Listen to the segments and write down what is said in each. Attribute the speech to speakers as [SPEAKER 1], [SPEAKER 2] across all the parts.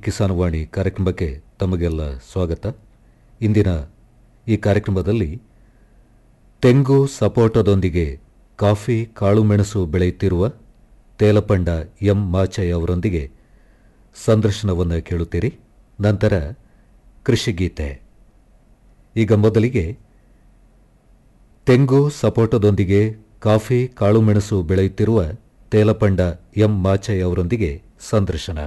[SPEAKER 1] ಕಿಸಾನ್ ವಾಣಿ ಕಾರ್ಯಕ್ರಮಕ್ಕೆ ತಮಗೆಲ್ಲ ಸ್ವಾಗತ ಇಂದಿನ ಈ ಕಾರ್ಯಕ್ರಮದಲ್ಲಿ ತೆಂಗು ಸಪೋಟದೊಂದಿಗೆ ಕಾಫಿ ಕಾಳುಮೆಣಸು ಬೆಳೆಯುತ್ತಿರುವ ತೇಲಪಂಡ ಎಂ ಮಾಚಯ್ಯ ಅವರೊಂದಿಗೆ ಸಂದರ್ಶನವನ್ನು ಕೇಳುತ್ತೀರಿ ನಂತರ ಕೃಷಿಗೀತೆ ಈಗ ಮೊದಲಿಗೆ ತೆಂಗು ಸಪೋಟದೊಂದಿಗೆ ಕಾಫಿ ಕಾಳುಮೆಣಸು ಬೆಳೆಯುತ್ತಿರುವ ತೇಲಪಂಡ ಎಂ ಮಾಚಯ್ಯ ಅವರೊಂದಿಗೆ ಸಂದರ್ಶನ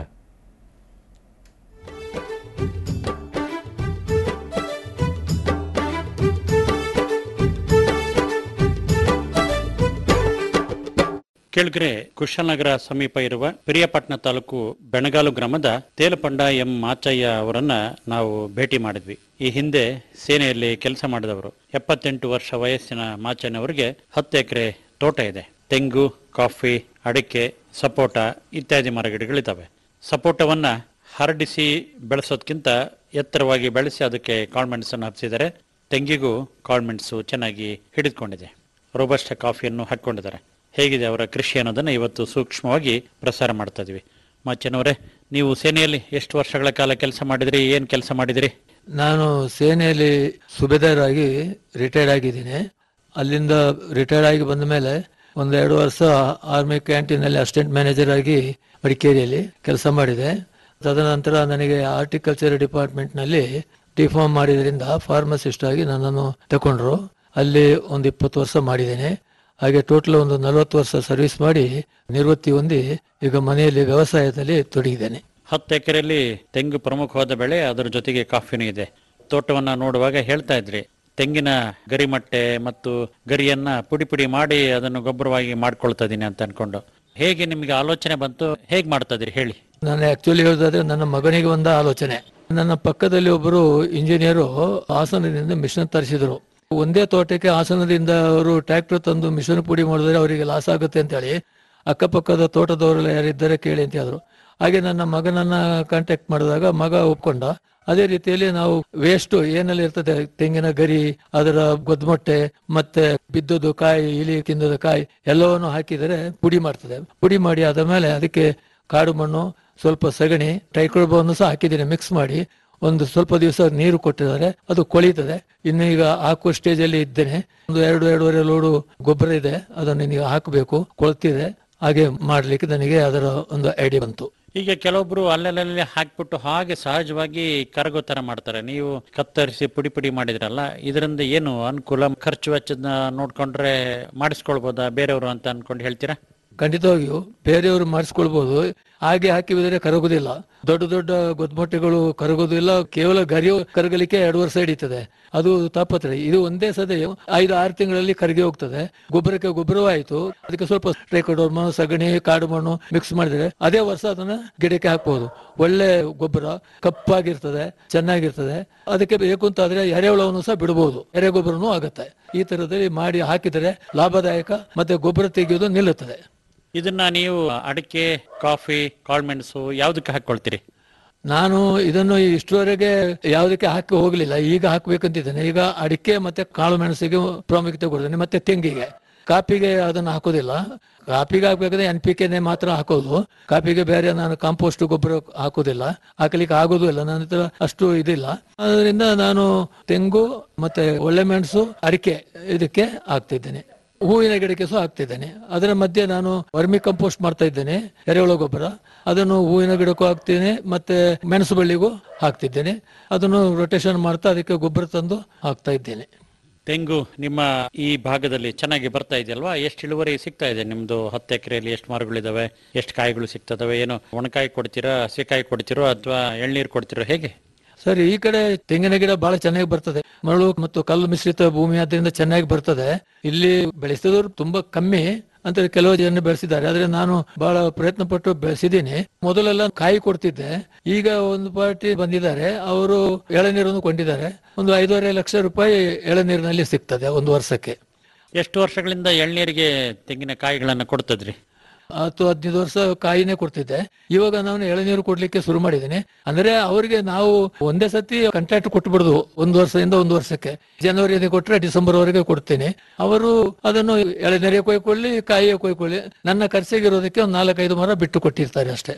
[SPEAKER 2] ಕೇಳಿದ್ರೆ ಕುಶಾಲನಗರ ಸಮೀಪ ಇರುವ ಪಿರಿಯಾಪಟ್ಟಣ ತಾಲೂಕು ಬೆಣಗಾಲು ಗ್ರಾಮದ ತೇಲಪಂಡ ಎಂ ಮಾಚಯ್ಯ ಅವರನ್ನ ನಾವು ಭೇಟಿ ಮಾಡಿದ್ವಿ ಈ ಹಿಂದೆ ಸೇನೆಯಲ್ಲಿ ಕೆಲಸ ಮಾಡಿದವರು ಎಪ್ಪತ್ತೆಂಟು ವರ್ಷ ವಯಸ್ಸಿನ ಮಾಚಯ್ಯನವರಿಗೆ ಹತ್ತು ಎಕರೆ ತೋಟ ಇದೆ ತೆಂಗು ಕಾಫಿ ಅಡಿಕೆ ಸಪೋಟ ಇತ್ಯಾದಿ ಮರಗಿಡಗಳಿದ್ದಾವೆ ಸಪೋಟವನ್ನ ಹರಡಿಸಿ ಬೆಳೆಸೋದ್ಕಿಂತ ಎತ್ತರವಾಗಿ ಬೆಳೆಸಿ ಅದಕ್ಕೆ ಕಾಳ್ಮೆಣಸನ್ನು ಹಬ್ಸಿದ್ದಾರೆ ತೆಂಗಿಗೂ ಕಾಳ್ಮೆಣಸು ಚೆನ್ನಾಗಿ ಹಿಡಿದುಕೊಂಡಿದೆ ರೋಬಸ್ಟ ಕಾಫಿಯನ್ನು ಹಾಕೊಂಡಿದ್ದಾರೆ ಹೇಗಿದೆ ಅವರ ಕೃಷಿ ಅನ್ನೋದನ್ನ ಇವತ್ತು ಸೂಕ್ಷ್ಮವಾಗಿ ಪ್ರಸಾರ ಮಾಡ್ತಾ ಇದೀವಿ ಮಾಚನವರೇ ನೀವು ಸೇನೆಯಲ್ಲಿ ಎಷ್ಟು ವರ್ಷಗಳ ಕಾಲ ಕೆಲಸ ಮಾಡಿದ್ರಿ ಏನ್ ಕೆಲಸ ಮಾಡಿದಿರಿ
[SPEAKER 3] ನಾನು ಸೇನೆಯಲ್ಲಿ ಸುಬೇದಾರ್ ಆಗಿ ರಿಟೈರ್ಡ್ ಆಗಿದ್ದೀನಿ ಅಲ್ಲಿಂದ ರಿಟೈರ್ಡ್ ಆಗಿ ಬಂದ ಮೇಲೆ ಒಂದೆರಡು ವರ್ಷ ಆರ್ಮಿ ಕ್ಯಾಂಟೀನ್ ಅಲ್ಲಿ ಅಸಿಸ್ಟೆಂಟ್ ಮ್ಯಾನೇಜರ್ ಆಗಿ ಮಡಿಕೇರಿಯಲ್ಲಿ ಕೆಲಸ ಮಾಡಿದೆ ತದನಂತರ ನನಗೆ ಹಾರ್ಟಿಕಲ್ಚರ್ ಡಿಪಾರ್ಟ್ಮೆಂಟ್ ನಲ್ಲಿ ಡಿಫಾರ್ಮ್ ಮಾಡಿದ್ರಿಂದ ಫಾರ್ಮಸಿಸ್ಟ್ ಆಗಿ ನನ್ನನ್ನು ತಕೊಂಡ್ರು ಅಲ್ಲಿ ಒಂದು ಇಪ್ಪತ್ತು ವರ್ಷ ಮಾಡಿದ್ದೇನೆ ಹಾಗೆ ಟೋಟಲ್ ಒಂದು ನಲವತ್ತು ವರ್ಷ ಸರ್ವಿಸ್ ಮಾಡಿ ನಿವೃತ್ತಿ ಹೊಂದಿ ಈಗ ಮನೆಯಲ್ಲಿ ವ್ಯವಸಾಯದಲ್ಲಿ ತೊಡಗಿದ್ದೇನೆ
[SPEAKER 2] ಹತ್ತು ಎಕರೆಯಲ್ಲಿ ತೆಂಗು ಪ್ರಮುಖವಾದ ಬೆಳೆ ಅದರ ಜೊತೆಗೆ ಕಾಫಿನೂ ಇದೆ ತೋಟವನ್ನ ನೋಡುವಾಗ ಹೇಳ್ತಾ ಇದ್ರಿ ತೆಂಗಿನ ಗರಿಮಟ್ಟೆ ಮತ್ತು ಗರಿಯನ್ನ ಪುಡಿ ಪುಡಿ ಮಾಡಿ ಅದನ್ನು ಗೊಬ್ಬರವಾಗಿ ಮಾಡ್ಕೊಳ್ತಾ ಇದೀನಿ ಅಂತ ಅನ್ಕೊಂಡು ಹೇಗೆ ನಿಮಗೆ ಆಲೋಚನೆ ಬಂತು ಹೇಗೆ ಮಾಡ್ತಾ ಇದ್ರಿ ಹೇಳಿ
[SPEAKER 3] ನಾನು ಆಕ್ಚುಲಿ ಹೇಳೋದಾದ್ರೆ ನನ್ನ ಮಗನಿಗೆ ಒಂದು ಆಲೋಚನೆ ನನ್ನ ಪಕ್ಕದಲ್ಲಿ ಒಬ್ಬರು ಇಂಜಿನಿಯರು ಹಾಸನದಿಂದ ಮಿಷನ್ ತರಿಸಿದ್ರು ಒಂದೇ ತೋಟಕ್ಕೆ ಹಾಸನದಿಂದ ಅವರು ಟ್ರ್ಯಾಕ್ಟರ್ ತಂದು ಮಿಷನ್ ಪುಡಿ ಮಾಡಿದ್ರೆ ಅವರಿಗೆ ಲಾಸ್ ಆಗುತ್ತೆ ಅಂತ ಹೇಳಿ ಅಕ್ಕಪಕ್ಕದ ತೋಟದವರೆಲ್ಲ ಯಾರಿದ್ದಾರೆ ಕೇಳಿ ಅಂತ ಹೇಳಿದ್ರು ಹಾಗೆ ನನ್ನ ಮಗನನ್ನ ಕಾಂಟ್ಯಾಕ್ಟ್ ಮಾಡಿದಾಗ ಮಗ ಒಪ್ಕೊಂಡ ಅದೇ ರೀತಿಯಲ್ಲಿ ನಾವು ವೇಸ್ಟ್ ಏನೆಲ್ಲ ಇರ್ತದೆ ತೆಂಗಿನ ಗರಿ ಅದರ ಗೊದ್ಮೊಟ್ಟೆ ಮತ್ತೆ ಬಿದ್ದದ್ದು ಕಾಯಿ ಇಲಿ ತಿಂದದ ಕಾಯಿ ಎಲ್ಲವನ್ನು ಹಾಕಿದರೆ ಪುಡಿ ಮಾಡ್ತದೆ ಪುಡಿ ಮಾಡಿ ಆದ ಮೇಲೆ ಅದಕ್ಕೆ ಕಾಡು ಮಣ್ಣು ಸ್ವಲ್ಪ ಸಗಣಿ ಟ್ರೈಕ್ರೋಬೋನು ಸಹ ಹಾಕಿದ್ದೀನಿ ಮಿಕ್ಸ್ ಮಾಡಿ ಒಂದು ಸ್ವಲ್ಪ ದಿವಸ ನೀರು ಕೊಟ್ಟಿದ್ದಾರೆ ಅದು ಕೊಳಿತದೆ ಇನ್ನು ಈಗ ಹಾಕುವ ಸ್ಟೇಜ್ ಅಲ್ಲಿ ಇದ್ದೇನೆ ಒಂದು ಎರಡು ಎರಡೂವರೆ ಲೋಡು ಗೊಬ್ಬರ ಇದೆ ಅದನ್ನು ಈಗ ಹಾಕಬೇಕು ಕೊಳ್ತಿದೆ ಹಾಗೆ ಮಾಡ್ಲಿಕ್ಕೆ ನನಗೆ ಅದರ ಒಂದು ಐಡಿಯಾ ಬಂತು
[SPEAKER 2] ಈಗ ಕೆಲವೊಬ್ರು ಅಲ್ಲಲ್ಲಿ ಹಾಕ್ಬಿಟ್ಟು ಹಾಗೆ ಸಹಜವಾಗಿ ಕರಗೋ ತರ ಮಾಡ್ತಾರೆ ನೀವು ಕತ್ತರಿಸಿ ಪುಡಿ ಪುಡಿ ಮಾಡಿದ್ರಲ್ಲ ಇದರಿಂದ ಏನು ಅನುಕೂಲ ಖರ್ಚು ವೆಚ್ಚದ ನೋಡ್ಕೊಂಡ್ರೆ ಮಾಡಿಸ್ಕೊಳ್ಬೋದಾ ಬೇರೆಯವರು ಅಂತ ಅನ್ಕೊಂಡು ಹೇಳ್ತೀರಾ
[SPEAKER 3] ಖಂಡಿತವಾಗಿಯೂ ಬೇರೆಯವರು ಮಾಡಿಸ್ಕೊಳ್ಬಹುದು ಹಾಗೆ ಹಾಕಿಬಿದ್ರೆ ಕರಗುದಿಲ್ಲ ದೊಡ್ಡ ದೊಡ್ಡ ಗೊದ್ಮೊಟ್ಟೆಗಳು ಕರಗುದಿಲ್ಲ ಕೇವಲ ಗರಿಯು ಕರಗಲಿಕ್ಕೆ ಎರಡು ವರ್ಷ ಹಿಡಿತದೆ ಅದು ತಾಪತ್ರೆ ಇದು ಒಂದೇ ಸದೆ ಐದು ಆರು ತಿಂಗಳಲ್ಲಿ ಕರಗಿ ಹೋಗ್ತದೆ ಗೊಬ್ಬರಕ್ಕೆ ಗೊಬ್ಬರವಾಯಿತು ಅದಕ್ಕೆ ಸ್ವಲ್ಪ ಟ್ರೈಕೋಡರ್ಮ ಸಗಣಿ ಕಾಡು ಮಣ್ಣು ಮಿಕ್ಸ್ ಮಾಡಿದ್ರೆ ಅದೇ ವರ್ಷ ಅದನ್ನ ಗಿಡಕ್ಕೆ ಹಾಕ್ಬಹುದು ಒಳ್ಳೆ ಗೊಬ್ಬರ ಕಪ್ಪಾಗಿರ್ತದೆ ಚೆನ್ನಾಗಿರ್ತದೆ ಅದಕ್ಕೆ ಬೇಕು ಅಂತಾದ್ರೆ ಎರೆಹುಳವನ್ನು ಸಹ ಬಿಡಬಹುದು ಎರೆ ಗೊಬ್ಬರನೂ ಆಗುತ್ತೆ ಈ ತರದಲ್ಲಿ ಮಾಡಿ ಹಾಕಿದರೆ ಲಾಭದಾಯಕ ಮತ್ತೆ ಗೊಬ್ಬರ ತೆಗೆಯೋದು ನಿಲ್ಲುತ್ತದೆ
[SPEAKER 2] ಇದನ್ನ ನೀವು ಅಡಿಕೆ ಕಾಫಿ ಕಾಳ್ಮೆಣಸು ಯಾವ್ದಕ್ಕೆ ಹಾಕೊಳ್ತೀರಿ
[SPEAKER 3] ನಾನು ಇದನ್ನು ಇಷ್ಟರವರೆಗೆ ಯಾವುದಕ್ಕೆ ಹಾಕಿ ಹೋಗ್ಲಿಲ್ಲ ಈಗ ಹಾಕ್ಬೇಕಂತಿದ್ದೇನೆ ಈಗ ಅಡಿಕೆ ಮತ್ತೆ ಕಾಳು ಮೆಣಸಿಗೆ ಪ್ರಾಮುಖ್ಯತೆ ಕೊಡ್ತೇನೆ ಮತ್ತೆ ತೆಂಗಿಗೆ ಕಾಪಿಗೆ ಅದನ್ನು ಹಾಕೋದಿಲ್ಲ ಕಾಪಿಗೆ ಹಾಕ್ಬೇಕಾದ್ರೆ ಎನ್ ಪಿ ಕೆನೆ ಮಾತ್ರ ಹಾಕೋದು ಕಾಪಿಗೆ ಬೇರೆ ನಾನು ಕಾಂಪೋಸ್ಟ್ ಗೊಬ್ಬರ ಹಾಕೋದಿಲ್ಲ ಹಾಕಲಿಕ್ಕೆ ಆಗೋದು ಇಲ್ಲ ನನ್ನ ಹತ್ರ ಅಷ್ಟು ಇದಿಲ್ಲ ಅದರಿಂದ ನಾನು ತೆಂಗು ಮತ್ತೆ ಒಳ್ಳೆ ಮೆಣಸು ಅಡಿಕೆ ಇದಕ್ಕೆ ಹಾಕ್ತಿದ್ದೇನೆ ಹೂವಿನ ಗಿಡಕ್ಕೆ ಸಹ ಹಾಕ್ತಿದ್ದೇನೆ ಅದರ ಮಧ್ಯೆ ನಾನು ವರ್ಮಿ ಕಂಪೋಸ್ಟ್ ಮಾಡ್ತಾ ಇದ್ದೇನೆ ಎರೆಹುಳ ಗೊಬ್ಬರ ಅದನ್ನು ಹೂವಿನ ಗಿಡಕ್ಕೂ ಹಾಕ್ತೇನೆ ಮತ್ತೆ ಮೆಣಸು ಬಳ್ಳಿಗೂ ಹಾಕ್ತಿದ್ದೇನೆ ಅದನ್ನು ರೊಟೇಷನ್ ಮಾಡ್ತಾ ಅದಕ್ಕೆ ಗೊಬ್ಬರ ತಂದು ಹಾಕ್ತಾ ಇದ್ದೇನೆ
[SPEAKER 2] ತೆಂಗು ನಿಮ್ಮ ಈ ಭಾಗದಲ್ಲಿ ಚೆನ್ನಾಗಿ ಬರ್ತಾ ಇದೆಯಲ್ವಾ ಎಷ್ಟು ಇಳುವರಿ ಸಿಗ್ತಾ ಇದೆ ನಿಮ್ದು ಹತ್ತು ಎಕರೆಯಲ್ಲಿ ಎಷ್ಟು ಮರಗಳಿದಾವೆ ಎಷ್ಟು ಕಾಯಿಗಳು ಸಿಗ್ತದವೆ ಏನು ಒಣಕಾಯಿ ಕೊಡ್ತೀರಾ ಹಸಿಕಾಯಿ ಕೊಡ್ತೀರೋ ಅಥವಾ ಎಳ್ನೀರು ಕೊಡ್ತೀರೋ ಹೇಗೆ
[SPEAKER 3] ಸರಿ ಈ ಕಡೆ ತೆಂಗಿನ ಗಿಡ ಬಹಳ ಚೆನ್ನಾಗಿ ಬರ್ತದೆ ಮರಳು ಮತ್ತು ಕಲ್ಲು ಮಿಶ್ರಿತ ಭೂಮಿ ಆದ್ರಿಂದ ಚೆನ್ನಾಗಿ ಬರ್ತದೆ ಇಲ್ಲಿ ಬೆಳೆಸಿದವರು ತುಂಬಾ ಕಮ್ಮಿ ಅಂತ ಕೆಲವು ಜನ ಬೆಳೆಸಿದ್ದಾರೆ ಆದ್ರೆ ನಾನು ಬಹಳ ಪ್ರಯತ್ನ ಪಟ್ಟು ಬೆಳೆಸಿದ್ದೀನಿ ಮೊದಲೆಲ್ಲ ಕಾಯಿ ಕೊಡ್ತಿದ್ದೆ ಈಗ ಒಂದು ಪಾರ್ಟಿ ಬಂದಿದ್ದಾರೆ ಅವರು ಎಳನೀರನ್ನು ಕೊಂಡಿದ್ದಾರೆ ಒಂದು ಐದೂವರೆ ಲಕ್ಷ ರೂಪಾಯಿ ಎಳನೀರಿನಲ್ಲಿ ಸಿಗ್ತದೆ ಒಂದು ವರ್ಷಕ್ಕೆ
[SPEAKER 2] ಎಷ್ಟು ವರ್ಷಗಳಿಂದ ಎಳ್ನೀರಿಗೆ ತೆಂಗಿನ ಕಾಯಿಗಳನ್ನು ಕೊಡ್ತದ್ರಿ
[SPEAKER 3] ಹತ್ತು ಹದಿನೈದು ವರ್ಷ ಕಾಯಿನೇ ಕೊಡ್ತಿದ್ದೆ ಇವಾಗ ನಾನು ಎಳನೀರು ಕೊಡ್ಲಿಕ್ಕೆ ಶುರು ಮಾಡಿದ್ದೀನಿ ಅಂದ್ರೆ ಅವರಿಗೆ ನಾವು ಒಂದೇ ಸತಿ ಕಾಂಟ್ರಾಕ್ಟ್ ಕೊಟ್ಬಿಡುದು ಒಂದು ವರ್ಷದಿಂದ ಒಂದು ವರ್ಷಕ್ಕೆ ಜನವರಿ ಕೊಟ್ರೆ ಡಿಸೆಂಬರ್ ವರೆಗೆ ಕೊಡ್ತೀನಿ ಅವರು ಅದನ್ನು ಎಳನೀರೇ ಕೊಯ್ಕೊಳ್ಳಿ ಕಾಯಿಯೇ ಕೊಯ್ಕೊಳ್ಳಿ ನನ್ನ ಖರ್ಚಿಗೆ ಇರೋದಕ್ಕೆ ಒಂದು ನಾಲ್ಕೈದು ಮರ ಬಿಟ್ಟು ಕೊಟ್ಟಿರ್ತಾರೆ ಅಷ್ಟೇ